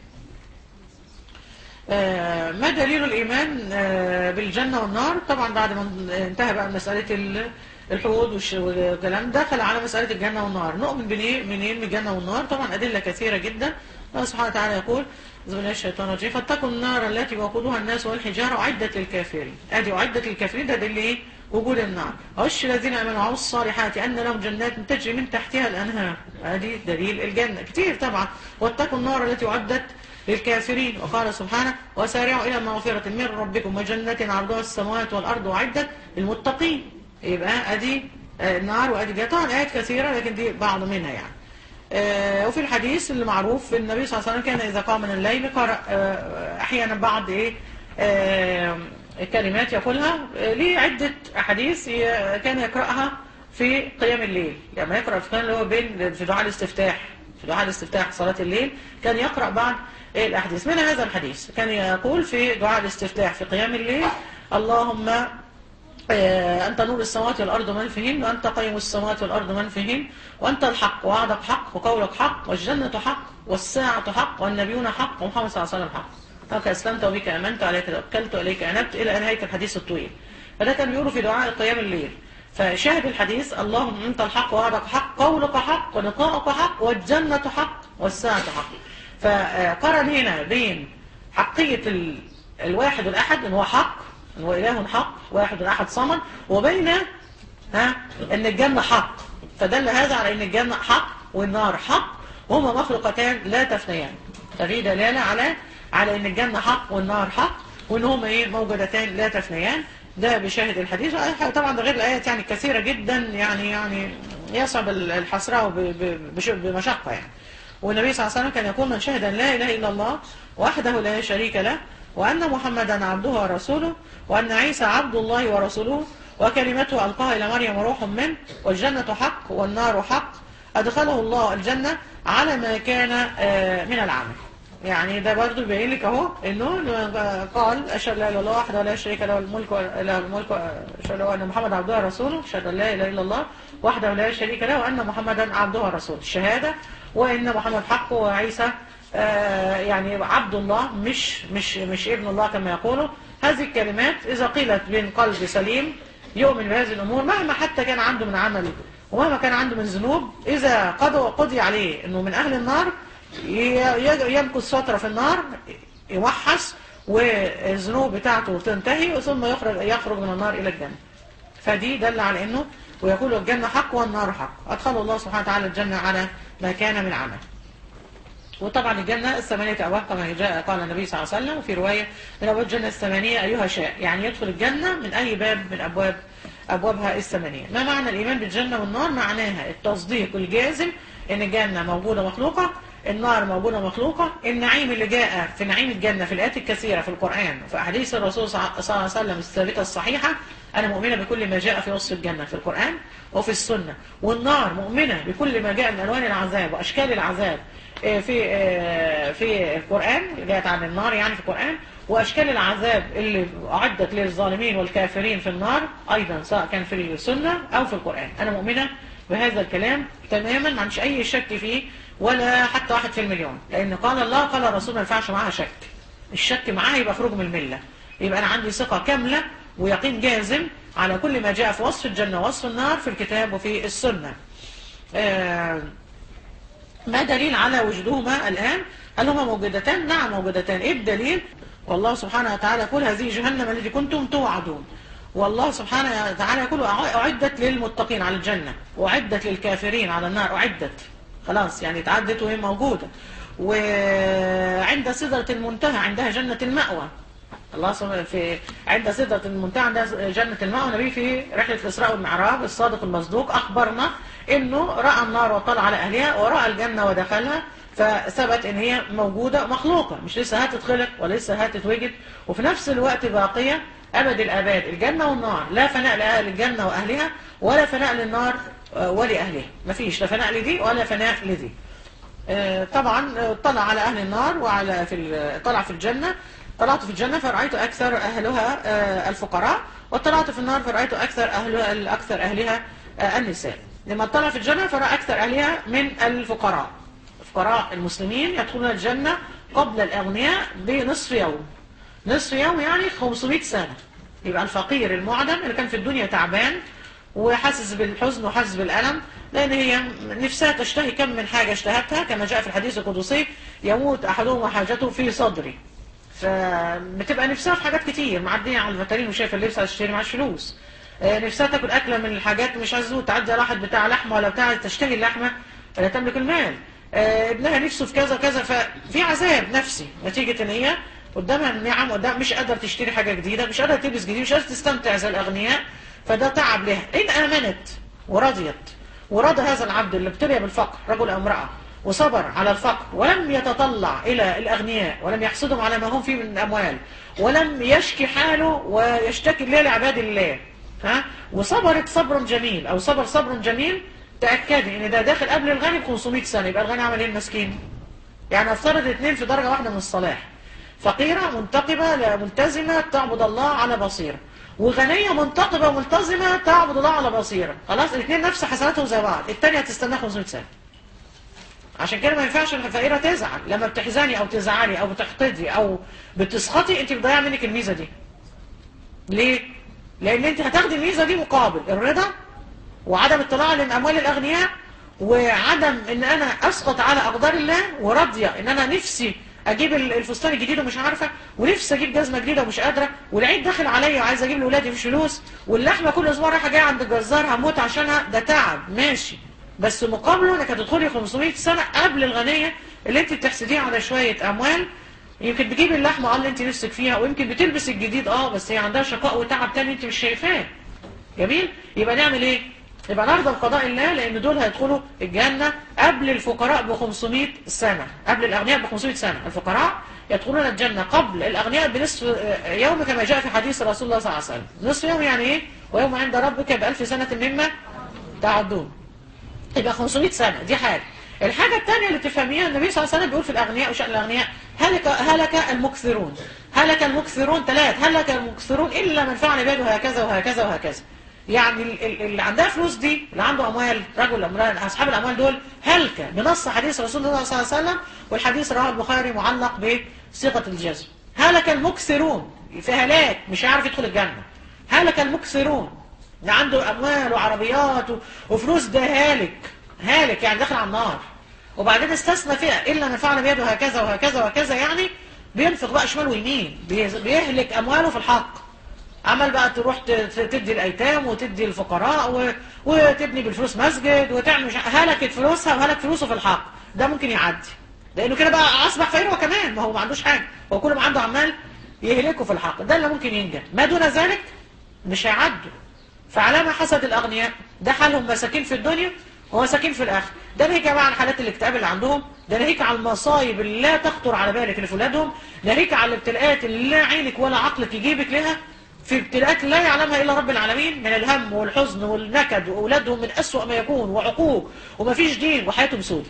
آه، ما دليل الإيمان آه، بالجنة والنار طبعا بعد ما انتهى بقى مسألة ال- الحوض والش- والكلام دخل على مسألة الجنة والنار نؤمن بنيه منين من الجنة والنار طبعا أدلة كثيرة جدا الله سبحانه وتعالى يقول بسم الله الشيطان الرجيم فاتقوا النار التي وقودها الناس والحجارة أعدت للكافرين أدي أعدت للكافرين ده دليل إيه؟ وجود النار وش الذين آمنوا وعملوا الصالحات أن لهم جنات تجري من تحتها الأنهار أدي دليل الجنة كتير طبعا واتقوا النار التي أعدت للكافرين وقال سبحانه وسارعوا إلى مغفرة من ربكم وجنة عرضها السماوات والأرض وعدت للمتقين يبقى أدي آه، النار وأدي جنة طبعا آيات كثيرة لكن دي بعض منها يعني آه، وفي الحديث اللي معروف النبي صلى الله عليه وسلم كان إذا قام من الليل قرأ آه، أحيانا بعض إيه آه، كلمات يقولها آه، ليه عدة أحاديث ي- كان يقرأها في قيام الليل لما يقرأ في قيام الليل هو بين في دعاء الاستفتاح في دعاء الاستفتاح صلاة الليل كان يقرأ بعض الأحاديث من هذا الحديث كان يقول في دعاء الاستفتاح في قيام الليل اللهم آه، أنت نور السماوات والأرض من فيهن وأنت قيم السماوات والأرض من فيهن وأنت الحق وعدك حق وقولك حق والجنة حق والساعة حق والنبيون حق ومحمد صلى الله عليه وسلم حق هكا أسلمت وبك آمنت عليك توكلت وإليك أنبت إلى نهاية الحديث الطويل فده كان بيقوله في دعاء قيام الليل فشاهد الحديث اللهم أنت الحق وعدك حق قولك حق ولقاءك حق والجنة حق والساعة حق فقرن هنا بين حقية ال... الواحد الأحد إن هو حق إن هو إله حق واحد الأحد صمد وبين ها إن الجنة حق فدل هذا على إن الجنة حق والنار حق وهما مخلوقتان لا تفنيان ففي دلالة على على إن الجنة حق والنار حق وإن هما إيه موجودتان لا تفنيان ده بشاهد الحديث طبعا ده غير الآيات يعني كثيرة جدا يعني يعني يصعب الحصرها ب- ب- بش- بمشقة يعني والنبي صلى الله عليه وسلم كان يقول من شهد أن لا إله إلا الله وحده لا شريك له وأن محمدا عبده ورسوله وأن عيسى عبد الله ورسوله وكلمته ألقاها إلى مريم روح منه والجنة حق والنار حق أدخله الله الجنة على ما كان آه، من العمل يعني ده برضو بيبين لك اهو انه قال اشهد لا اله الا الله وحده لا شريك له الملك له الملك اشهد ان محمد عبده ورسوله اشهد ان لا اله الا الله وحده لا شريك له وان محمدا عبده ورسوله الشهاده وان محمد حق وعيسى آه، يعني عبد الله مش مش مش ابن الله كما يقولوا هذه الكلمات اذا قيلت من قلب سليم يؤمن بهذه الامور مهما حتى كان عنده من عمل ومهما كان عنده من ذنوب اذا قضى قضي عليه انه من اهل النار ي- ي- يمكث فترة في النار يوحس والذنوب بتاعته تنتهي ثم يخرج يخرج من النار إلى الجنة فدي دل على أنه ويقول الجنة حق والنار حق أدخل الله سبحانه وتعالى الجنة على ما كان من عمل وطبعا الجنة الثمانية أبواب كما جاء قال النبي صلى الله عليه وسلم في رواية من أبواب الجنة الثمانية أيها شاء يعني يدخل الجنة من أي باب من أبواب أبوابها الثمانية ما معنى الإيمان بالجنة والنار معناها التصديق الجازم إن الجنة موجودة مخلوقة النار موجودة مخلوقة النعيم اللي جاء في نعيم الجنة في الآيات الكثيرة في القرآن وفي أحاديث الرسول صلى الله عليه وسلم الثابتة الصحيحة أنا مؤمنة بكل ما جاء في وصف الجنة في القرآن وفي السنة والنار مؤمنة بكل ما جاء من ألوان العذاب وأشكال العذاب آه، في آه، في القرآن جاءت عن النار يعني في القرآن وأشكال العذاب اللي أعدت للظالمين والكافرين في النار أيضا سواء كان في السنة أو في القرآن أنا مؤمنة بهذا الكلام تماما ما عنديش أي شك فيه ولا حتى واحد في المليون لأن قال الله قال الرسول ما ينفعش معاها شك الشك معاها يبقى خروج من الملة يبقى أنا عندي ثقة كاملة ويقين جازم على كل ما جاء في وصف الجنة ووصف النار في الكتاب وفي السنة آه ما دليل على وجودهما الآن هل هما موجودتان نعم موجودتان إيه الدليل والله سبحانه وتعالى يقول هذه جهنم التي كنتم توعدون والله سبحانه وتعالى يقول أعدت للمتقين على الجنة وأعدت للكافرين على النار أعدت خلاص يعني اتعدت وهي موجودة وعند سدرة المنتهى عندها جنة المأوى الله سبحانه في عند سدرة المنتهى عندها جنة المأوى النبي في رحلة الإسراء والمعراج الصادق المصدوق أخبرنا إنه رأى النار وطلع على أهلها ورأى الجنة ودخلها فثبت إن هي موجودة مخلوقة مش لسه هتتخلق ولسه هتتوجد وفي نفس الوقت باقية أبد الآباد الجنة والنار لا فناء لأهل الجنة وأهلها ولا فناء للنار آه، ولأهلها مفيش لا فناء لدي ولا فناء لدي آه، طبعا آه، طلع على أهل النار وعلى في ال- طلع في الجنة طلعت في الجنة فرأيت أكثر أهلها آه، الفقراء وطلعت في النار فرأيت أكثر أهلها أكثر أهلها آه، النساء لما طلع في الجنة فرأى أكثر أهلها من الفقراء فقراء المسلمين يدخلون الجنة قبل الأغنياء بنصف يوم نصف يوم يعني 500 سنة يبقى الفقير المعدم اللي كان في الدنيا تعبان وحاسس بالحزن وحاسس بالألم لأن هي نفسها تشتهي كم من حاجة اشتهتها كما جاء في الحديث القدسي يموت أحدهم وحاجته في صدري فبتبقى نفسها في حاجات كتير معدية على الفاترين وشايفة اللبس هتشتري معاش فلوس آه، نفسها تاكل أكلة من الحاجات مش عايزة تعدي على واحد بتاع لحمة ولا بتاع تشتهي اللحمة ولا تملك المال آه، ابنها نفسه في كذا كذا ففي عذاب نفسي نتيجة ان هي قدامها النعم قدام مش قادرة تشتري حاجة جديدة مش قادرة تلبس جديد مش قادرة تستمتع زي الأغنياء فده تعب لها إن آمنت ورضيت ورضى هذا العبد اللي ابتلي بالفقر رجل أو امرأة وصبر على الفقر ولم يتطلع إلى الأغنياء ولم يحسدهم على ما هم فيه من الأموال ولم يشكي حاله ويشتكي الله لعباد الله ها وصبرت صبر جميل أو صبر صبر جميل تاكدي ان ده داخل قبل الغني ب 500 سنه يبقى الغني عمل ايه المسكين يعني افترض اثنين في درجه واحده من الصلاح فقيره منتقبه لا ملتزمه تعبد الله على بصيره وغنيه منتقبه ملتزمه تعبد الله على بصيره خلاص الاثنين نفس حسناتهم زي بعض الثانيه هتستنى 500 سنه عشان كده ما ينفعش الفقيره تزعل لما بتحزني او تزعلي او بتحقدي او بتسخطي انت بتضيع منك الميزه دي ليه لان انت هتاخدي الميزه دي مقابل الرضا وعدم اطلاع لاموال الاغنياء وعدم ان انا اسقط على اقدار الله وراضيه ان انا نفسي اجيب ال- الفستان الجديد ومش عارفه ونفسي اجيب جزمه جديده ومش قادره والعيد داخل عليا وعايز اجيب لاولادي مفيش فلوس واللحمه كل اسبوع رايحه جايه عند الجزار هموت عشانها ده تعب ماشي بس مقابله انك هتدخلي 500 سنه قبل الغنيه اللي انت بتحسديها على شويه اموال يمكن بتجيبي اللحمه اه اللي انت نفسك فيها ويمكن بتلبس الجديد اه بس هي عندها شقاء وتعب تاني انت مش شايفاه جميل يبقى نعمل ايه يبقى نرضى بقضاء الله لان دول هيدخلوا الجنة قبل الفقراء ب 500 سنة قبل الاغنياء ب 500 سنة الفقراء يدخلون الجنة قبل الاغنياء بنصف آه، يوم كما جاء في حديث رسول الله صلى الله عليه وسلم نصف يوم يعني ايه ويوم عند ربك بألف سنة مما تعدون يبقى 500 سنة دي حاجة الحاجة الثانية اللي تفهميها النبي صلى الله عليه وسلم بيقول في الأغنياء وشأن الأغنياء هلك هلك المكثرون هلك المكثرون ثلاث هلك المكثرون إلا من فعل عباده هكذا وهكذا وهكذا يعني ال- ال- اللي عندها فلوس دي اللي عنده أموال رجل امرأة أصحاب الأموال دول هلك بنص حديث رسول الله صلى الله عليه وسلم والحديث رواه البخاري معلق بصيغة الجزم هلك المكثرون في هلاك مش هيعرف يدخل الجنة هلك المكثرون ده عنده اموال وعربيات و- وفلوس ده هالك هالك يعني داخل على النار وبعدين استثنى فيها الا من فعل بيده هكذا وهكذا وهكذا يعني بينفق بقى شمال ويمين بي- بيهلك امواله في الحق عمل بقى تروح ت- ت- تدي الايتام وتدي الفقراء و... وتبني بالفلوس مسجد وتعمل مش... هلكت فلوسها وهلك فلوسه في الحق ده ممكن يعدي لانه كده بقى اصبح فقير هو كمان ما هو ما عندوش حاجه هو كل ما عنده عمال يهلكه في الحق ده اللي ممكن ينجح ما دون ذلك مش هيعدوا فعلامة حسد الأغنياء ده حالهم مساكين في الدنيا ومساكين في الآخر ده ناهيك بقى عن حالات الاكتئاب اللي عندهم ده ناهيك عن المصايب اللي لا تخطر على بالك اللي في ولادهم ناهيك عن الابتلاءات اللي لا عينك ولا عقلك يجيبك لها في ابتلاءات لا يعلمها إلا رب العالمين من الهم والحزن والنكد وأولادهم من أسوأ ما يكون وعقوق ومفيش دين وحياتهم سودة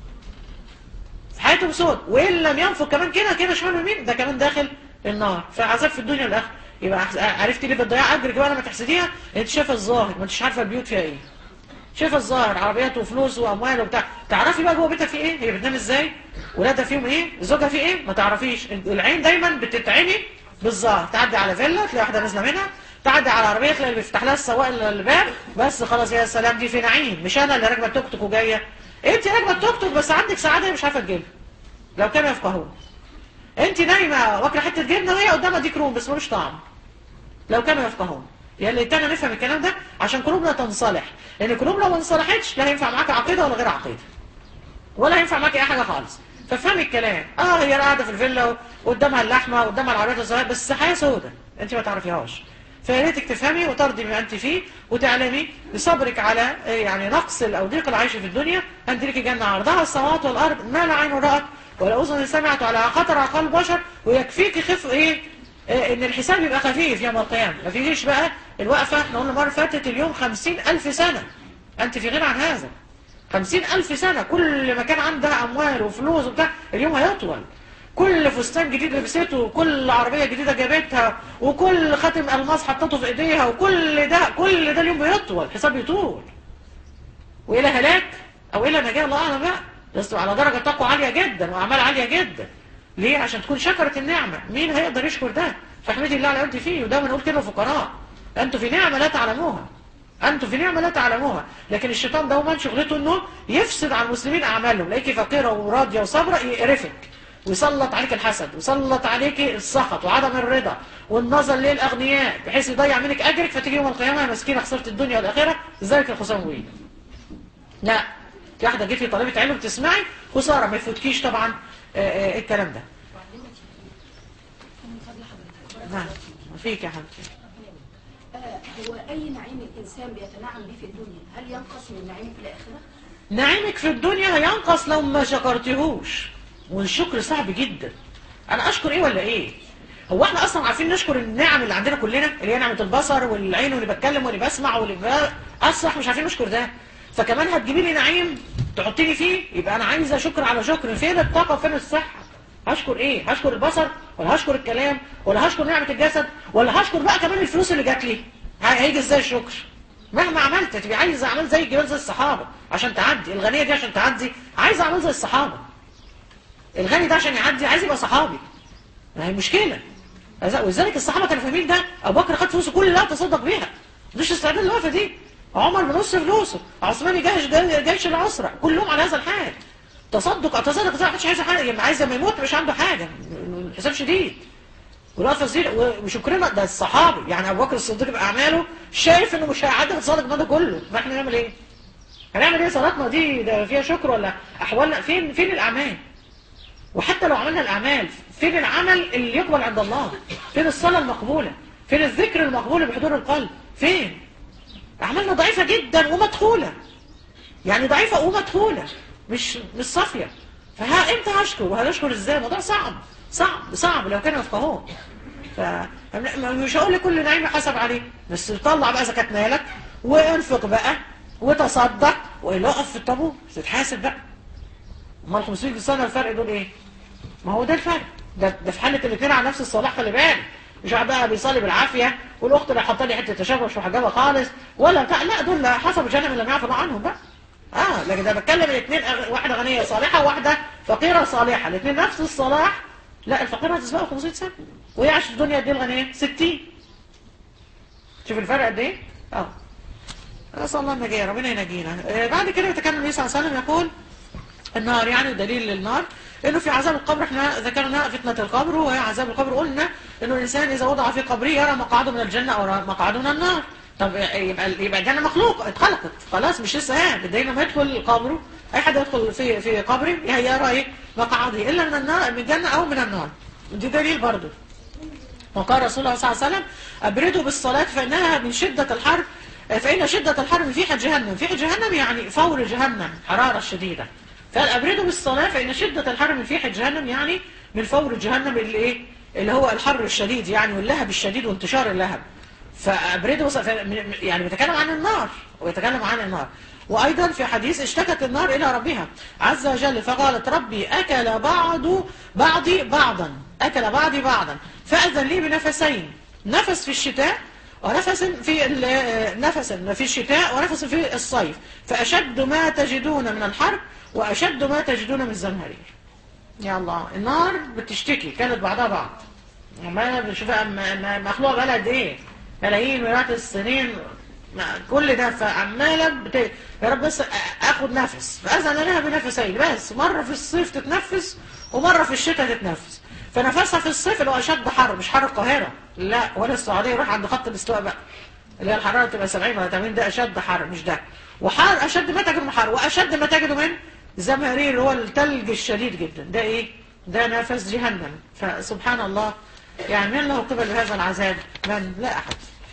في حياتهم سود وإن لم ينفق كمان كده كده شمال ويمين ده كمان داخل النار فعذاب في الدنيا والآخرة يبقى أحس- عرفتي ليه بتضيع أجرك بقى لما تحسديها انت شايفه الظاهر ما انتش عارفه البيوت فيها ايه شايفه الظاهر عربيات وفلوس واموال وبتاع تعرفي بقى جوه بيتها في ايه هي بتنام ازاي ولادها فيهم ايه زوجها فيه ايه ما تعرفيش العين دايما بتتعمي بالظاهر تعدي على فيلا تلاقي واحده نازله منها تعدي على عربيه تلاقي اللي بيفتح لها السواق الباب بس خلاص يا سلام دي في نعيم مش انا اللي راكبه التوك توك وجايه انت راكبه التوك توك بس عندك سعاده مش عارفه تجيبها لو كانوا يفقهون انت نايمه واكله حته جبنه وهي قدامها ديك روم بس ملوش طعم لو كانوا يفقهون يعني ليتنا نفهم الكلام ده عشان قلوبنا تنصلح لان القلوب لو ما انصلحتش لا هينفع معاك عقيده ولا غير عقيده ولا هينفع معاك اي حاجه خالص فافهمي الكلام اه هي قاعده في الفيلا وقدامها اللحمه وقدامها العربيات الصغيره بس حياه سودة انت ما تعرفيهاش فيا ريتك تفهمي وترضي بما انت فيه وتعلمي بصبرك على آه، يعني نقص او ضيق العيش في الدنيا انت لك جنه عرضها السماوات والارض ما لا عين رات ولا اذن سمعت ولا خطر على قلب بشر ويكفيك خف ايه آه، ان الحساب يبقى خفيف يوم القيامه ما فيش بقى الوقفه احنا قلنا المره اللي فاتت اليوم خمسين الف سنه انت في غنى عن هذا خمسين ألف سنة كل ما كان عندها أموال وفلوس وبتاع اليوم هيطول كل فستان جديد لبسته وكل عربية جديدة جابتها وكل خاتم ألماس حطته في إيديها وكل ده كل ده اليوم بيطول الحساب يطول وإلى هلاك أو إلى نجاة الله أعلم بقى بس على درجة تقوى عالية جدا وأعمال عالية جدا ليه؟ عشان تكون شكرت النعمة مين هيقدر يشكر ده؟ فاحمدي الله على أنت فيه وده بنقول كده فقراء أنتوا في نعمة لا تعلموها أنتم في نعمة لا تعلموها لكن الشيطان دوما شغلته أنه يفسد على المسلمين أعمالهم لقيكي فقيرة وراضية وصابرة يقرفك ويسلط عليك الحسد ويسلط عليك السخط وعدم الرضا والنظر للأغنياء بحيث يضيع منك أجرك فتيجي يوم القيامة مسكينة خسرت الدنيا والآخرة ذلك الخسران وين لا في واحدة جيتي طالبة علم تسمعي خسارة ما يفوتكيش طبعا آه، آه، الكلام ده نعم فيك يا حبيبتي هو أي نعيم الإنسان بيتنعم به في الدنيا هل ينقص من نعيمه في الآخرة؟ نعيمك في الدنيا هينقص لو ما شكرتهوش والشكر صعب جدا انا اشكر ايه ولا ايه هو احنا اصلا عارفين نشكر النعم اللي عندنا كلنا اللي هي نعمه البصر والعين واللي بتكلم واللي بسمع واللي ب... اصلا احنا مش عارفين نشكر ده فكمان هتجيبي لي نعيم تحطيني فيه يبقى انا عايزه شكر على شكر فين الطاقه فين الصحه هشكر ايه هشكر البصر ولا هشكر الكلام ولا هشكر نعمه الجسد ولا هشكر بقى كمان الفلوس اللي جات لي هي- هيجي ازاي الشكر مهما عملت تبقى عايز اعمال زي الجبال زي الصحابه عشان تعدي الغنيه دي عشان تعدي عايز اعمال زي الصحابه الغني ده عشان يعدي عايز يبقى صحابي ما هي مشكله ولذلك الصحابه كانوا فاهمين ده ابو بكر خد فلوسه كلها تصدق بيها مش استعداد الوقفه دي عمر بنص فلوسه عثمان يجهز جي- جيش العسرة كلهم على هذا الحال تصدق تصدق تصدق محدش عايز حاجه يعني عايز لما يموت مش عنده حاجه حساب شديد والوقفه دي وشكرنا ده الصحابي يعني ابو بكر الصديق باعماله شايف انه مش هيعدي تصدق ده كله فاحنا نعمل ايه؟ هنعمل ايه صلاتنا دي ده فيها شكر ولا احوالنا فين فين الاعمال؟ وحتى لو عملنا الأعمال فين العمل اللي يقبل عند الله فين الصلاة المقبولة فين الذكر المقبول بحضور القلب فين أعمالنا ضعيفة جدا ومدخولة يعني ضعيفة ومدخولة مش مش صافية فها امتى هشكر وهنشكر ازاي الموضوع صعب صعب صعب لو كانوا يفقهوه ف مش هقول لكل نعيم حسب عليه بس طلع بقى زكاة مالك وانفق بقى وتصدق والا اقف في الطابور تتحاسب بقى امال 500 سنه الفرق دول ايه ما هو ده الفرق ده, ده في حاله الاثنين على نفس الصلاح خلي بالك مش بقى بيصلي بالعافيه والاخت اللي حاطه لي حته تشابه مش محجبه خالص ولا بتاع لا دول حسب جهنم لم يعفو الله عنهم بقى اه لكن ده بتكلم الاثنين واحده غنيه صالحه وواحده فقيره صالحه الاثنين نفس الصلاح لا الفقيره هتسبقه 500 سنه وهي عاشت في الدنيا قد ايه الغنيه 60 شوف الفرق قد ايه اه نسال الله النجاه ربنا ينجينا آه بعد كده يتكلم النبي صلى الله عليه وسلم يقول النار يعني دليل للنار انه في عذاب القبر احنا ذكرنا فتنة القبر وهي عذاب القبر قلنا انه الانسان اذا وضع في قبره يرى مقعده من الجنة او مقعده من النار طب يبقى يبقى الجنة مخلوق اتخلقت خلاص مش لسه قاعد بدايه لما يدخل قبره اي حد يدخل في في قبره يرى ايه مقعده الا من النار من الجنة او من النار دي دليل برضه وقال رسول الله صلى الله عليه وسلم ابردوا بالصلاة فانها من شدة الحر فإن شدة الحر من فيح جهنم فيح جهنم يعني فور جهنم حرارة شديدة فقال أبردوا بالصلاة فإن شدة الحر من فيح جهنم يعني من فور جهنم اللي إيه اللي هو الحر الشديد يعني واللهب الشديد وانتشار اللهب فأبردوا يعني بيتكلم عن النار ويتكلم عن النار وأيضا في حديث اشتكت النار إلى ربها عز وجل فقالت ربي أكل بعض بعضي بعضا أكل بعضي بعضا فأذن لي بنفسين نفس في الشتاء ونفس في نفس في الشتاء ونفس في الصيف فأشد ما تجدون من الحرب وأشد ما تجدون من الزمهرير يا الله النار بتشتكي كانت بعضها بعض ما بنشوفها مخلوقة بقى قد ايه ملايين مئات السنين كل ده فعمالة بت... يا رب بس اخد نفس فأذن لها بنفسين بس مرة في الصيف تتنفس ومرة في الشتاء تتنفس فنفسها في الصيف اللي هو اشد حر مش حر القاهرة لا ولا السعودية يروح عند خط الاستواء بقى اللي هي الحرارة تبقى 70 ولا 80 ده اشد حر مش ده وحار اشد ما تجد من حر واشد ما تجده من زمهرير اللي هو الثلج الشديد جدا ده ايه ده نفس جهنم فسبحان الله يعني من له قبل بهذا العذاب من لا احد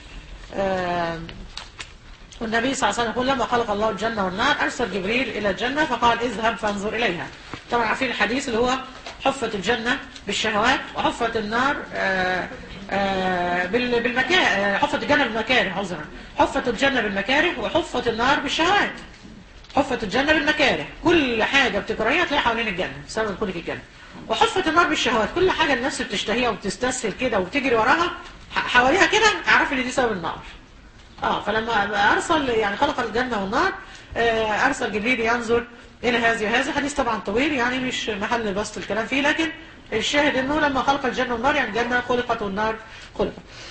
آه والنبي صلى الله عليه وسلم يقول لما خلق الله الجنة والنار أرسل جبريل إلى الجنة فقال اذهب فانظر إليها طبعا عارفين الحديث اللي هو حفت الجنة بالشهوات وحفت النار آآ آآ بالمكاره حفت الجنة بالمكاره عذرا حفت الجنة بالمكاره وحفت النار بالشهوات حفت الجنة بالمكاره كل حاجة بتكرهيها تلاقيها حوالين الجنة بسبب دخولك الجنة وحفت النار بالشهوات كل حاجة النفس بتشتهيها وبتستسهل كده وبتجري وراها حواليها كده اعرفي ان دي سبب النار اه فلما ارسل يعني خلق الجنة والنار آه ارسل جبريل ينظر الى هذه وهذا حديث طبعا طويل يعني مش محل بسط الكلام فيه لكن الشاهد انه لما خلق الجنة والنار يعني الجنة خلقت والنار خلقت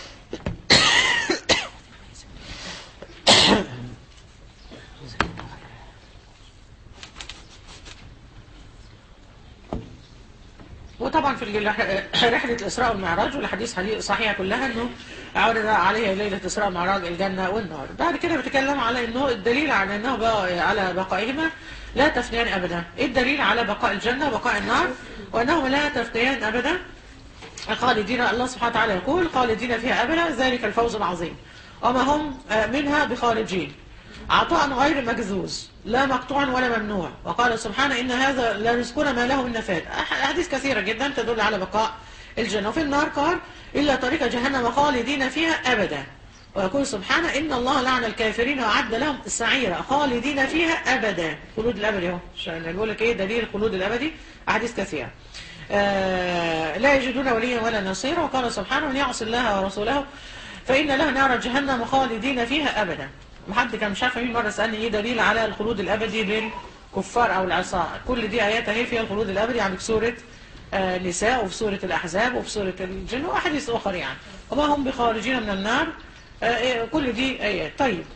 وطبعا في رحلة الإسراء والمعراج والحديث صحيحة كلها أنه عرض عليها ليلة الإسراء والمعراج الجنة والنار بعد كده بتكلم على أنه الدليل على أنه بقى على بقائهما لا تفنيان أبدا إيه الدليل على بقاء الجنة وبقاء النار وأنهما لا تفنيان أبدا خالدين الله سبحانه وتعالى يقول خالدين فيها أبدا ذلك الفوز العظيم وما هم منها بخارجين عطاء غير مجذوذ لا مقطوع ولا ممنوع وقال سبحانه إن هذا لا رزقنا ما له من نفاد أحاديث كثيرة جدا تدل على بقاء الجنة وفي النار قال إلا طريق جهنم خالدين فيها أبدا ويقول سبحانه إن الله لعن الكافرين وأعد لهم السعيرة خالدين فيها أبدا خلود الأبدي اهو عشان بيقول لك إيه دليل الخلود الأبدي أحاديث كثيرة آه لا يجدون وليا ولا نصيرا وقال سبحانه من يعصي الله ورسوله فإن له نار جهنم خالدين فيها أبدا محد كان مش عارف مين مرة سألني إيه دليل على الخلود الأبدي للكفار أو العصاة كل دي آيات أهي فيها الخلود الأبدي عندك سورة آه، نساء وفي سورة الأحزاب وفي سورة الجن وأحاديث أخرى يعني وما هم بخارجين من النار آه، آه، كل دي آيات طيب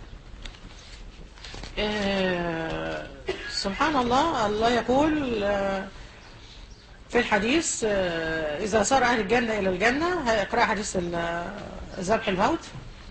آه، سبحان الله الله يقول آه، في الحديث آه، إذا صار أهل الجنة إلى الجنة هيقرأ حديث ال- آه، ذبح الموت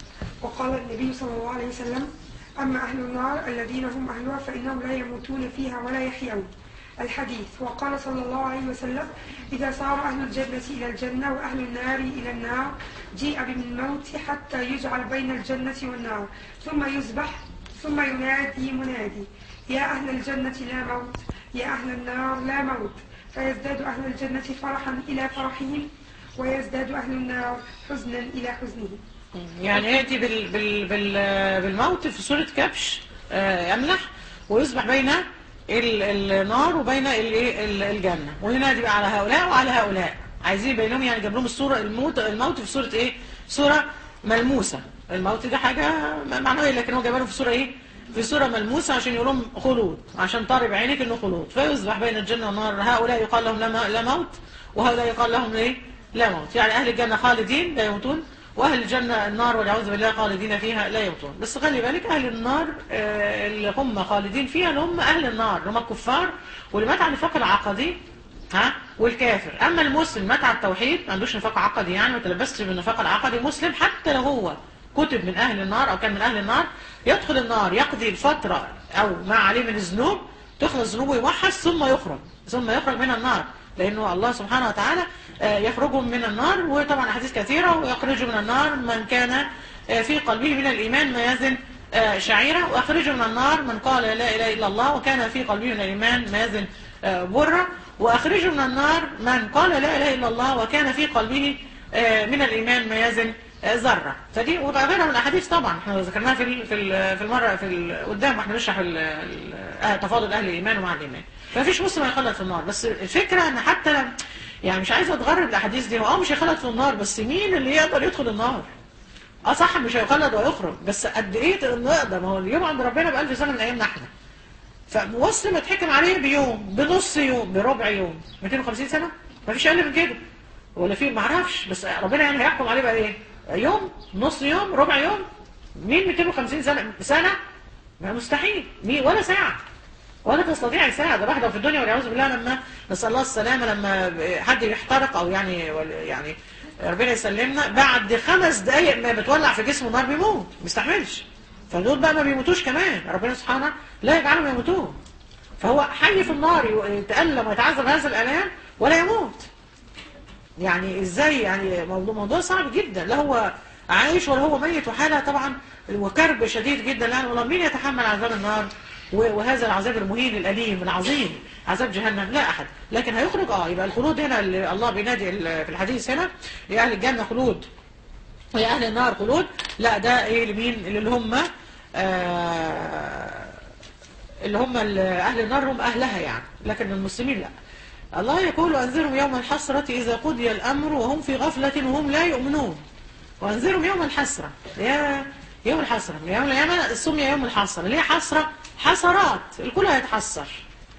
وقال النبي صلى الله عليه وسلم أما أهل النار الذين هم أهلها فإنهم لا يموتون فيها ولا يحيون الحديث وقال صلى الله عليه وسلم إذا صار أهل الجنة إلى الجنة وأهل النار إلى النار جيء بالموت حتى يجعل بين الجنة والنار ثم يذبح ثم ينادي منادي يا أهل الجنة لا موت يا أهل النار لا موت فيزداد أهل الجنة فرحا إلى فرحهم ويزداد أهل النار حزنا إلى حزنهم يعني يأتي بال بال بال بالموت في صورة كبش آه، يملح ويصبح بين ال- النار وبين ال- إيه ال- الجنة وينادي بقى على هؤلاء وعلى هؤلاء عايزين بينهم يعني جاب لهم الصورة الموت الموت في صورة ايه صورة ملموسة الموت ده حاجة معنوية لكن هو جاب لهم في صورة ايه في صورة ملموسة عشان يقول لهم خلود عشان طارب عينك انه خلود فيصبح بين الجنة والنار هؤلاء يقال لهم لا م- لا موت وهؤلاء يقال لهم ايه لا موت يعني اهل الجنة خالدين لا يموتون واهل الجنة النار والعياذ بالله خالدين فيها لا يموتون بس خلي بالك اهل النار آه، اللي هم خالدين فيها اللي هم اهل النار اللي هم الكفار واللي مات على النفاق العقدي ها والكافر اما المسلم مات على التوحيد ما عندوش نفاق عقدي يعني ما تلبسش بالنفاق العقدي مسلم حتى لو هو كتب من اهل النار او كان من اهل النار يدخل النار يقضي الفترة او ما عليه من الذنوب تخلص ذنوبه يوحش ثم يخرج ثم يخرج من النار لأنه الله سبحانه وتعالى آه، يخرجهم من النار وطبعا أحاديث كثيرة ويخرج من النار من كان آه، في قلبه من الإيمان ما يزن آه، شعيرة وأخرج من النار من قال لا إله إلا الله وكان في قلبه من الإيمان ما يزن آه، برة وأخرج من النار من قال لا إله إلا الله وكان في قلبه آه، من الإيمان ما يزن آه، ذرة فدي وغيرها من الأحاديث طبعا احنا ذكرناها في ال- في ال- في المرة في ال- قدام واحنا بنشرح ال- ال- آه، تفاضل أهل الإيمان ومع الإيمان فمفيش مسلم هيخلد في النار بس الفكرة ان حتى لم يعني مش عايزة اتغرب الاحاديث دي هو اه مش هيخلد في النار بس مين اللي يقدر يدخل النار اه صح مش هيخلد ويخرج بس قد ايه انه يقدر ما هو اليوم عند ربنا بألف سنة من ايامنا احنا فمسلم اتحكم عليه بيوم بنص يوم بربع يوم 250 سنة مفيش اقل من كده ولا في معرفش بس ربنا يعني هيحكم عليه بقى ايه يوم نص يوم ربع يوم مين 250 سنة سنة ما مستحيل مين ولا ساعة ولا تستطيع الساعة ده واحدة في الدنيا والعياذ بالله لما نسأل الله السلامة لما حد يحترق أو يعني يعني ربنا يسلمنا بعد خمس دقايق ما بتولع في جسمه نار بيموت ما بيستحملش فدول بقى ما بيموتوش كمان ربنا سبحانه لا يجعلهم يموتون فهو حي في النار يتألم ويتعذب هذا الآلام ولا يموت يعني ازاي يعني موضوع موضوع صعب جدا لا هو عايش ولا هو ميت وحالة طبعا وكرب شديد جدا لأن والله مين يتحمل عذاب النار و- وهذا العذاب المهين الأليم العظيم عذاب جهنم لا أحد لكن هيخرج اه يبقى الخلود هنا اللي الله بينادي ال- في الحديث هنا يا أهل الجنة خلود ويا أهل النار خلود لا ده ايه لمين اللي هم آه اللي هم ال- أهل النار هم أهلها يعني لكن المسلمين لا الله يقول وأنذرهم يوم الحسرة إذا قضي الأمر وهم في غفلة وهم لا يؤمنون وأنذرهم يوم الحسرة يا يوم الحسرة يوم القيامة سمي يوم الحسرة ليه حسرة حسرات الكل هيتحسر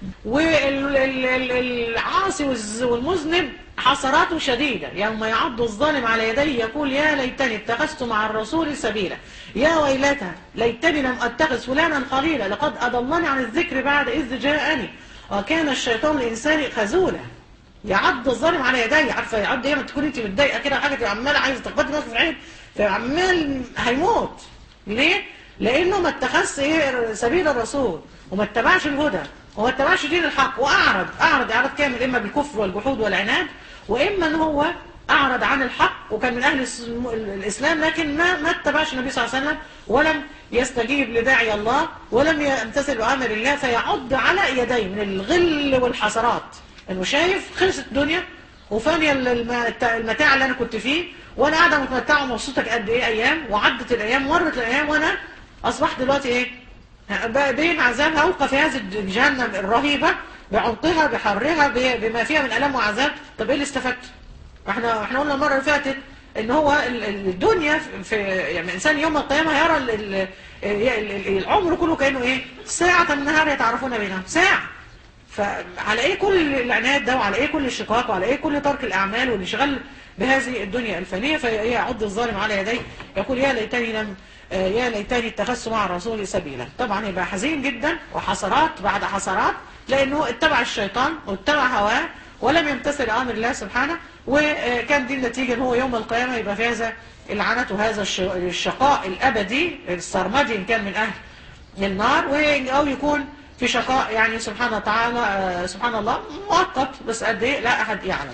والعاصي والمذنب حسراته شديدة يوم يعض الظالم على يديه يقول يا ليتني اتخذت مع الرسول سبيلا يا ويلتى ليتني لم اتخذ فلانا خليلا لقد أضلني عن الذكر بعد إذ جاءني وكان الشيطان الإنسان خذولا يعض الظالم على يديه عارفه يعض ايه ما تكون انت متضايقه كده حاجه تبقى عماله عايزه تخبطي نفسك في العين فعمال هيموت ليه؟ لانه ما اتخذش ايه سبيل الرسول وما اتبعش الهدى وما اتبعش دين الحق واعرض اعرض اعراض كامل اما بالكفر والجحود والعناد واما ان هو اعرض عن الحق وكان من اهل الس- الاسلام لكن ما ما اتبعش النبي صلى الله عليه وسلم ولم يستجيب لداعي الله ولم يمتثل بامر الله فيعض على يديه من الغل والحسرات انه شايف خلصت الدنيا وفانية الم- المتاع اللي انا كنت فيه وانا قاعده متمتعه ومبسوطه قد ايه ايام وعدت الايام مرت الايام وانا اصبحت دلوقتي ايه ب- بين عذاب هوقة في هذه الجهنم الرهيبه بعمقها بحرها ب- بما فيها من الام وعذاب طب ايه اللي استفدت؟ احنا احنا قلنا المره اللي فاتت ان هو ال- ال- الدنيا في يعني الانسان يوم القيامه يرى ال- ال- ال- ال- العمر كله كانه ايه؟ ساعه النهار يتعرفون بينهم ساعه فعلى ايه كل العناد ده وعلى ايه كل الشقاق وعلى ايه كل ترك الاعمال والانشغال بهذه الدنيا الفانيه فيعد الظالم على يديه يقول يا ليتني لم آه، يا ليتني اتخذت مع الرسول سبيلا طبعا يبقى حزين جدا وحسرات بعد حسرات لانه اتبع الشيطان واتبع هواه ولم يمتثل امر الله سبحانه وكان دي النتيجه ان هو يوم القيامه يبقى في هذا العنت وهذا الش- الشقاء الابدي السرمدي ان كان من اهل النار و- او يكون في شقاء يعني سبحانه وتعالى آه، سبحان الله مؤقت بس قد ايه لا احد يعلم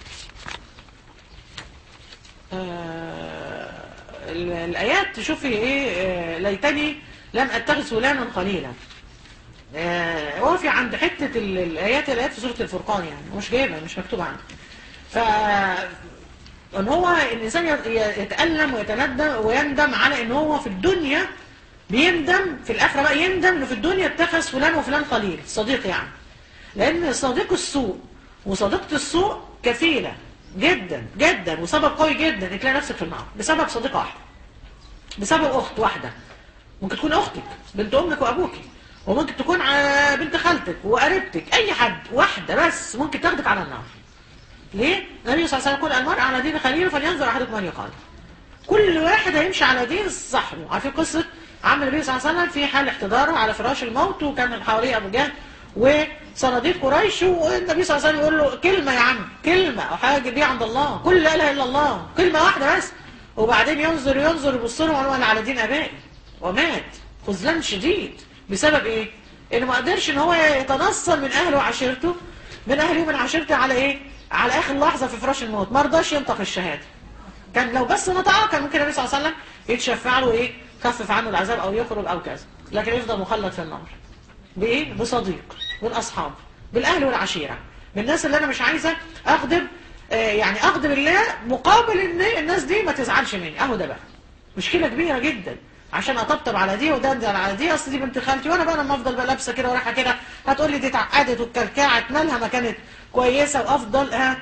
آه، ال- الايات تشوفي ايه آه، ليتني لم اتخذ فلانا خليلا آه، وقفي عند حته ال- الايات الايات في سوره الفرقان يعني مش جايبها مش مكتوبه عندي ف ان هو الانسان يت- يتالم ويتندم ويندم على ان هو في الدنيا بيندم في الاخره بقى يندم انه في الدنيا اتخذ فلان وفلان خليل صديق يعني لان صديق السوء وصديقه السوء كفيله جدا جدا وسبب قوي جدا تلاقي نفسك في النار بسبب صديقه واحده بسبب اخت واحده ممكن تكون اختك بنت امك وابوك وممكن تكون ع- بنت خالتك وقريبتك اي حد واحده بس ممكن تاخدك على النار ليه؟ النبي صلى الله عليه وسلم يقول المرء على دين خليله فلينظر احدكم من يقال كل واحد هيمشي على دين صاحبه عارفين قصه عم النبي صلى الله عليه وسلم في حال احتضاره على فراش الموت وكان من حواليه ابو جهل وصناديق قريش والنبي صلى الله عليه وسلم يقول له كلمه يا عم كلمه او حاجه دي عند الله كل لا اله الا الله كلمه واحده بس وبعدين ينظر ينظر يبص له وقال انا على دين ابائي ومات خذلان شديد بسبب ايه؟ انه ما قدرش ان هو يتنصل من اهله وعشيرته من اهله ومن عشيرته على ايه؟ على اخر لحظه في فراش الموت ما رضاش ينطق الشهاده كان لو بس نطقها كان ممكن النبي صلى الله عليه وسلم يتشفع له ايه خفف عنه العذاب او يخرج او كذا لكن يفضل مخلد في النار بايه بصديق بالاصحاب بالاهل والعشيره بالناس اللي انا مش عايزه اغضب آه يعني اغضب الله مقابل ان الناس دي ما تزعلش مني اهو ده بقى مشكله كبيره جدا عشان اطبطب على دي ودندن على دي اصل دي بنت خالتي وانا بقى لما افضل بقى لابسه كده ورايحه كده هتقول لي دي اتعقدت واتكلكعت مالها ما كانت كويسه وافضل ها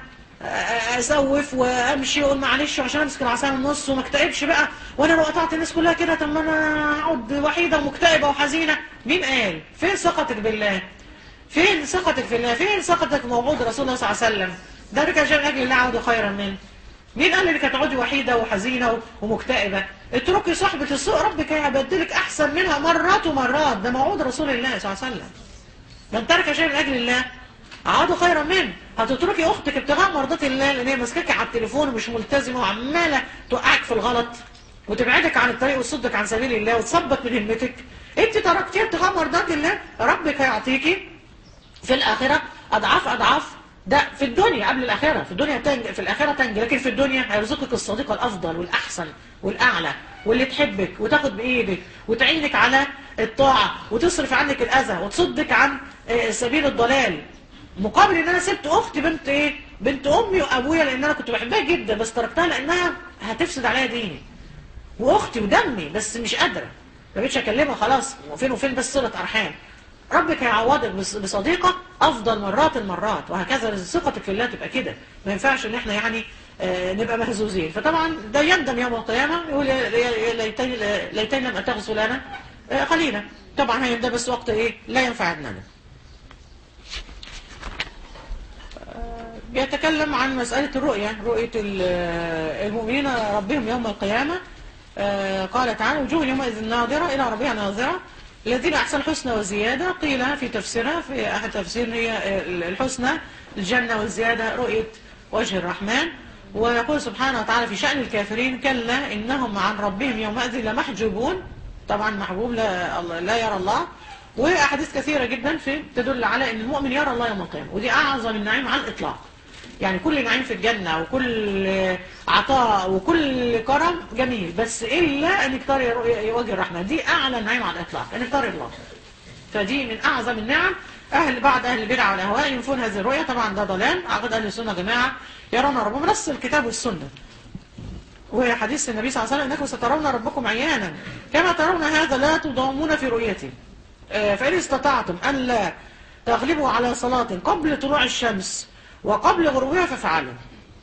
اسوف وامشي واقول معلش عشان امسك العصايه من النص وما اكتئبش بقى وانا لو قطعت الناس كلها كده طب ما انا اقعد وحيده ومكتئبه وحزينه مين قال؟ فين ثقتك بالله؟ فين ثقتك في الله؟ فين ثقتك في موعود رسول الله صلى الله عليه وسلم؟ ذلك جاء من اجل الله عود خيرا منه. مين قال انك هتقعدي وحيده وحزينه ومكتئبه؟ اتركي صحبه السوء ربك هيبدلك احسن منها مرات ومرات ده موعود رسول الله صلى الله عليه وسلم. من ترك شيء من اجل الله عادوا خيرا منه هتتركي اختك ابتغاء مرضات الله لان هي ماسكاكي على التليفون ومش ملتزمه وعماله توقعك في الغلط وتبعدك عن الطريق وتصدك عن سبيل الله وتثبت من همتك انت تركتيها ابتغاء مرضات الله ربك هيعطيكي في الاخره اضعاف اضعاف ده في الدنيا قبل الاخره في الدنيا تنج في الاخره تنجي لكن في الدنيا هيرزقك الصديق الافضل والاحسن والاعلى واللي تحبك وتاخد بايدك وتعينك على الطاعه وتصرف عنك الاذى وتصدك عن آه، سبيل الضلال مقابل ان انا سبت اختي بنت ايه بنت امي وابويا لان انا كنت بحبها جدا بس تركتها لانها هتفسد عليا ديني واختي ودمي بس مش قادره ما بقتش اكلمها خلاص وفين وفين بس صله ارحام ربك هيعوضك بص- بصديقه افضل مرات المرات وهكذا ثقتك في الله تبقى كده ما ينفعش ان احنا يعني آه، نبقى مهزوزين فطبعا ده يندم يوم القيامه يقول يا يا- يا ليتني ليتني لم اتخذ فلانا آه، خليلا طبعا هيندم بس وقت ايه لا ينفع الندم بيتكلم عن مسألة الرؤية رؤية ال- المؤمنين ربهم يوم القيامة آه، قال تعالى وجوه يومئذ ناظرة إلى ربها ناظرة الذين أحسن الحسنى وزيادة قيل في تفسيرها في أحد تفسير هي آه، الحسنى الجنة والزيادة رؤية وجه الرحمن ويقول سبحانه وتعالى في شأن الكافرين كلا إنهم عن ربهم يومئذ لمحجوبون طبعا محبوب لا, الله- لا يرى الله وأحاديث كثيرة جدا في تدل على أن المؤمن يرى الله يوم القيامة ودي أعظم النعيم على الإطلاق يعني كل نعيم في الجنة وكل عطاء وكل كرم جميل بس إلا أنك ترى رؤية- وجه الرحمن دي أعلى نعيم على الإطلاق أنك ترى الله فدي من أعظم النعم أهل بعض أهل البدع والأهواء ينفون هذه الرؤية طبعا ده ضلال عقد أهل السنة يا جماعة يرون ربهم نص الكتاب والسنة وحديث النبي صلى الله عليه وسلم انكم سترون ربكم عيانا كما ترون هذا لا تضامون في رؤيته آه، فإن استطعتم أن لا تغلبوا على صلاة قبل طلوع الشمس وقبل غروبها فافعلوا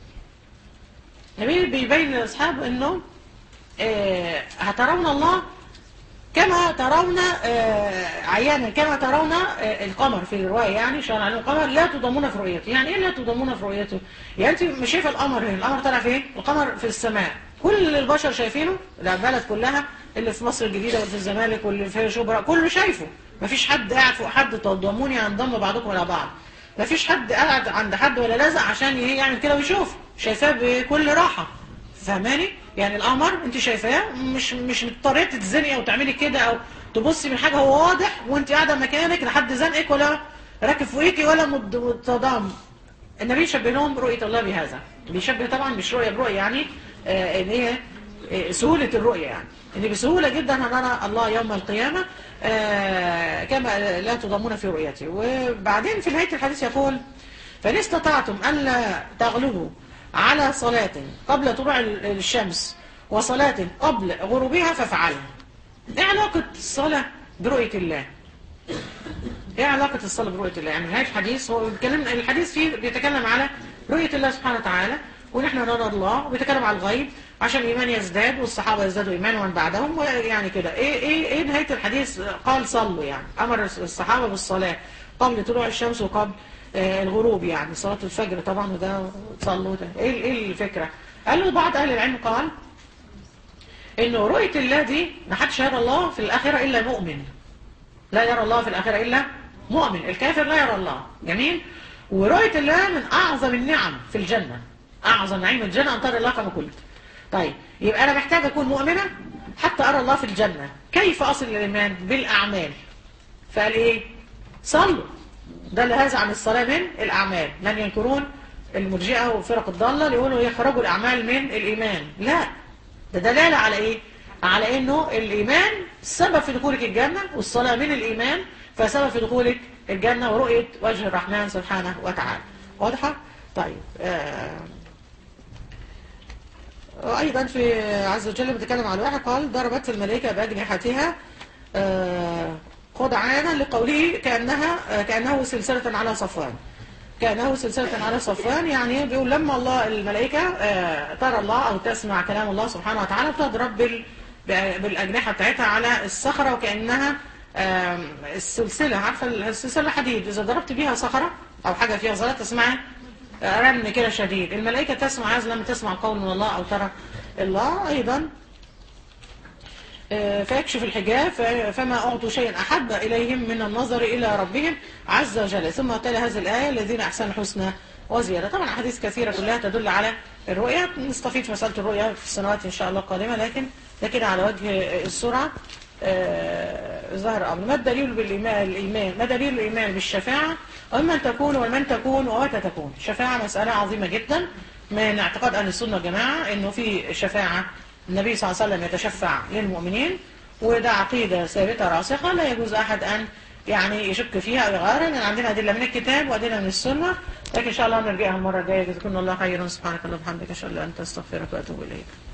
النبي بيبين للأصحاب أنه آه، هترون الله كما ترون آه، عيانا كما ترون آه، القمر في الرواية يعني شغل عليه القمر لا تضامون في رؤيته يعني ايه لا تضامون في رؤيته يعني انت مش شايفه القمر هنا القمر طالع فين القمر في السماء كل البشر شايفينه البلد كلها اللي في مصر الجديدة واللي في الزمالك واللي في شبرا كله شايفه مفيش حد قاعد فوق حد تضاموني ينضم بعضكم الى بعض مفيش حد قاعد عند حد ولا لازق عشان ي- يعمل كده ويشوف شايفاه بكل راحة فاهماني يعني القمر انت شايفاه مش مش اضطريتي تتزنقي او تعملي كده او تبصي من حاجه هو واضح وانت قاعده مكانك لا حد زنقك ولا راكب فوقيكي ولا مد- متضام النبي شبه لهم رؤيه الله بهذا بيشبه طبعا مش رؤيه برؤيه يعني آه ان هي آه، سهوله الرؤيه يعني ان بسهوله جدا هنرى الله يوم القيامه آه كما لا تضامون في رؤيته وبعدين في نهايه الحديث يقول فإن استطعتم ألا تغلبوا على صلاة قبل طلوع ال- الشمس وصلاة قبل غروبها فافعلوا ايه علاقة الصلاة برؤية الله ايه علاقة الصلاة برؤية الله يعني نهاية الحديث هو بيتكلم الحديث فيه بيتكلم على رؤية الله سبحانه وتعالى ونحن نرى الله وبيتكلم على الغيب عشان الإيمان يزداد والصحابة يزدادوا إيمانا ومن بعدهم ويعني كده ايه ايه ايه نهاية الحديث قال صلوا يعني أمر الصحابة بالصلاة قبل طلوع الشمس وقبل آه، الغروب يعني صلاة الفجر طبعا وده صلوا ده ايه ايه الفكرة قال له بعض أهل العلم قال انه رؤية الله دي ما حدش يرى الله في الآخرة إلا مؤمن لا يرى الله في الآخرة إلا مؤمن الكافر لا يرى الله جميل ورؤية الله من أعظم النعم في الجنة أعظم نعيم الجنة أن ترى الله كما قلت طيب يبقى أنا محتاج أكون مؤمنة حتى أرى الله في الجنة كيف أصل الإيمان بالأعمال فقال إيه صلوا ده اللي هذا عن الصلاة من الأعمال من ينكرون المرجئة وفرق الضالة اللي يقولوا يخرجوا الأعمال من الإيمان لا ده دلالة على إيه على إنه الإيمان سبب في دخولك الجنة والصلاة من الإيمان فسبب في دخولك الجنة ورؤية وجه الرحمن سبحانه وتعالى واضحة؟ طيب آه أيضا في عز وجل بيتكلم على واحد قال ضربت الملائكة بأجنحتها آه، خدعانا لقوله كأنها آه، كأنه سلسلة على صفوان كأنه سلسلة على صفوان يعني بيقول لما الله الملائكة آه، ترى الله أو تسمع كلام الله سبحانه وتعالى بتضرب بال- بالأجنحة بتاعتها على الصخرة وكأنها آم، السلسلة عارفة السلسلة الحديد إذا ضربت بيها صخرة أو حاجة فيها صلاة تسمعها رن كده شديد الملائكة تسمع هذا لما تسمع قول من الله أو ترى الله أيضا آه، فيكشف الحجاب ف- فما أعطوا شيئا أحب إليهم من النظر إلى ربهم عز وجل ثم تلا هذه الآية الذين أحسنوا الحسنى وزيادة طبعا أحاديث كثيرة كلها تدل على الرؤية نستفيد في مسألة الرؤية في السنوات إن شاء الله القادمة لكن ده كده على وجه السرعة آه، ظهر أمر ما الدليل بالإيمان الإيمان ما دليل الإيمان بالشفاعة ومن تكون ومن تكون ومتى تكون الشفاعة مسألة عظيمة جدا من اعتقاد أهل السنة والجماعة إنه في شفاعة النبي صلى الله عليه وسلم يتشفع للمؤمنين وده عقيدة ثابتة راسخة لا يجوز أحد أن يعني يشك فيها أو يغيرها لأن عندنا أدلة من الكتاب وأدلة من السنة لكن إن شاء الله نرجعها المرة الجاية جزاكم الله خيرا سبحانك اللهم وبحمدك أشهد أن لا إله إلا أنت أستغفرك وأتوب إليك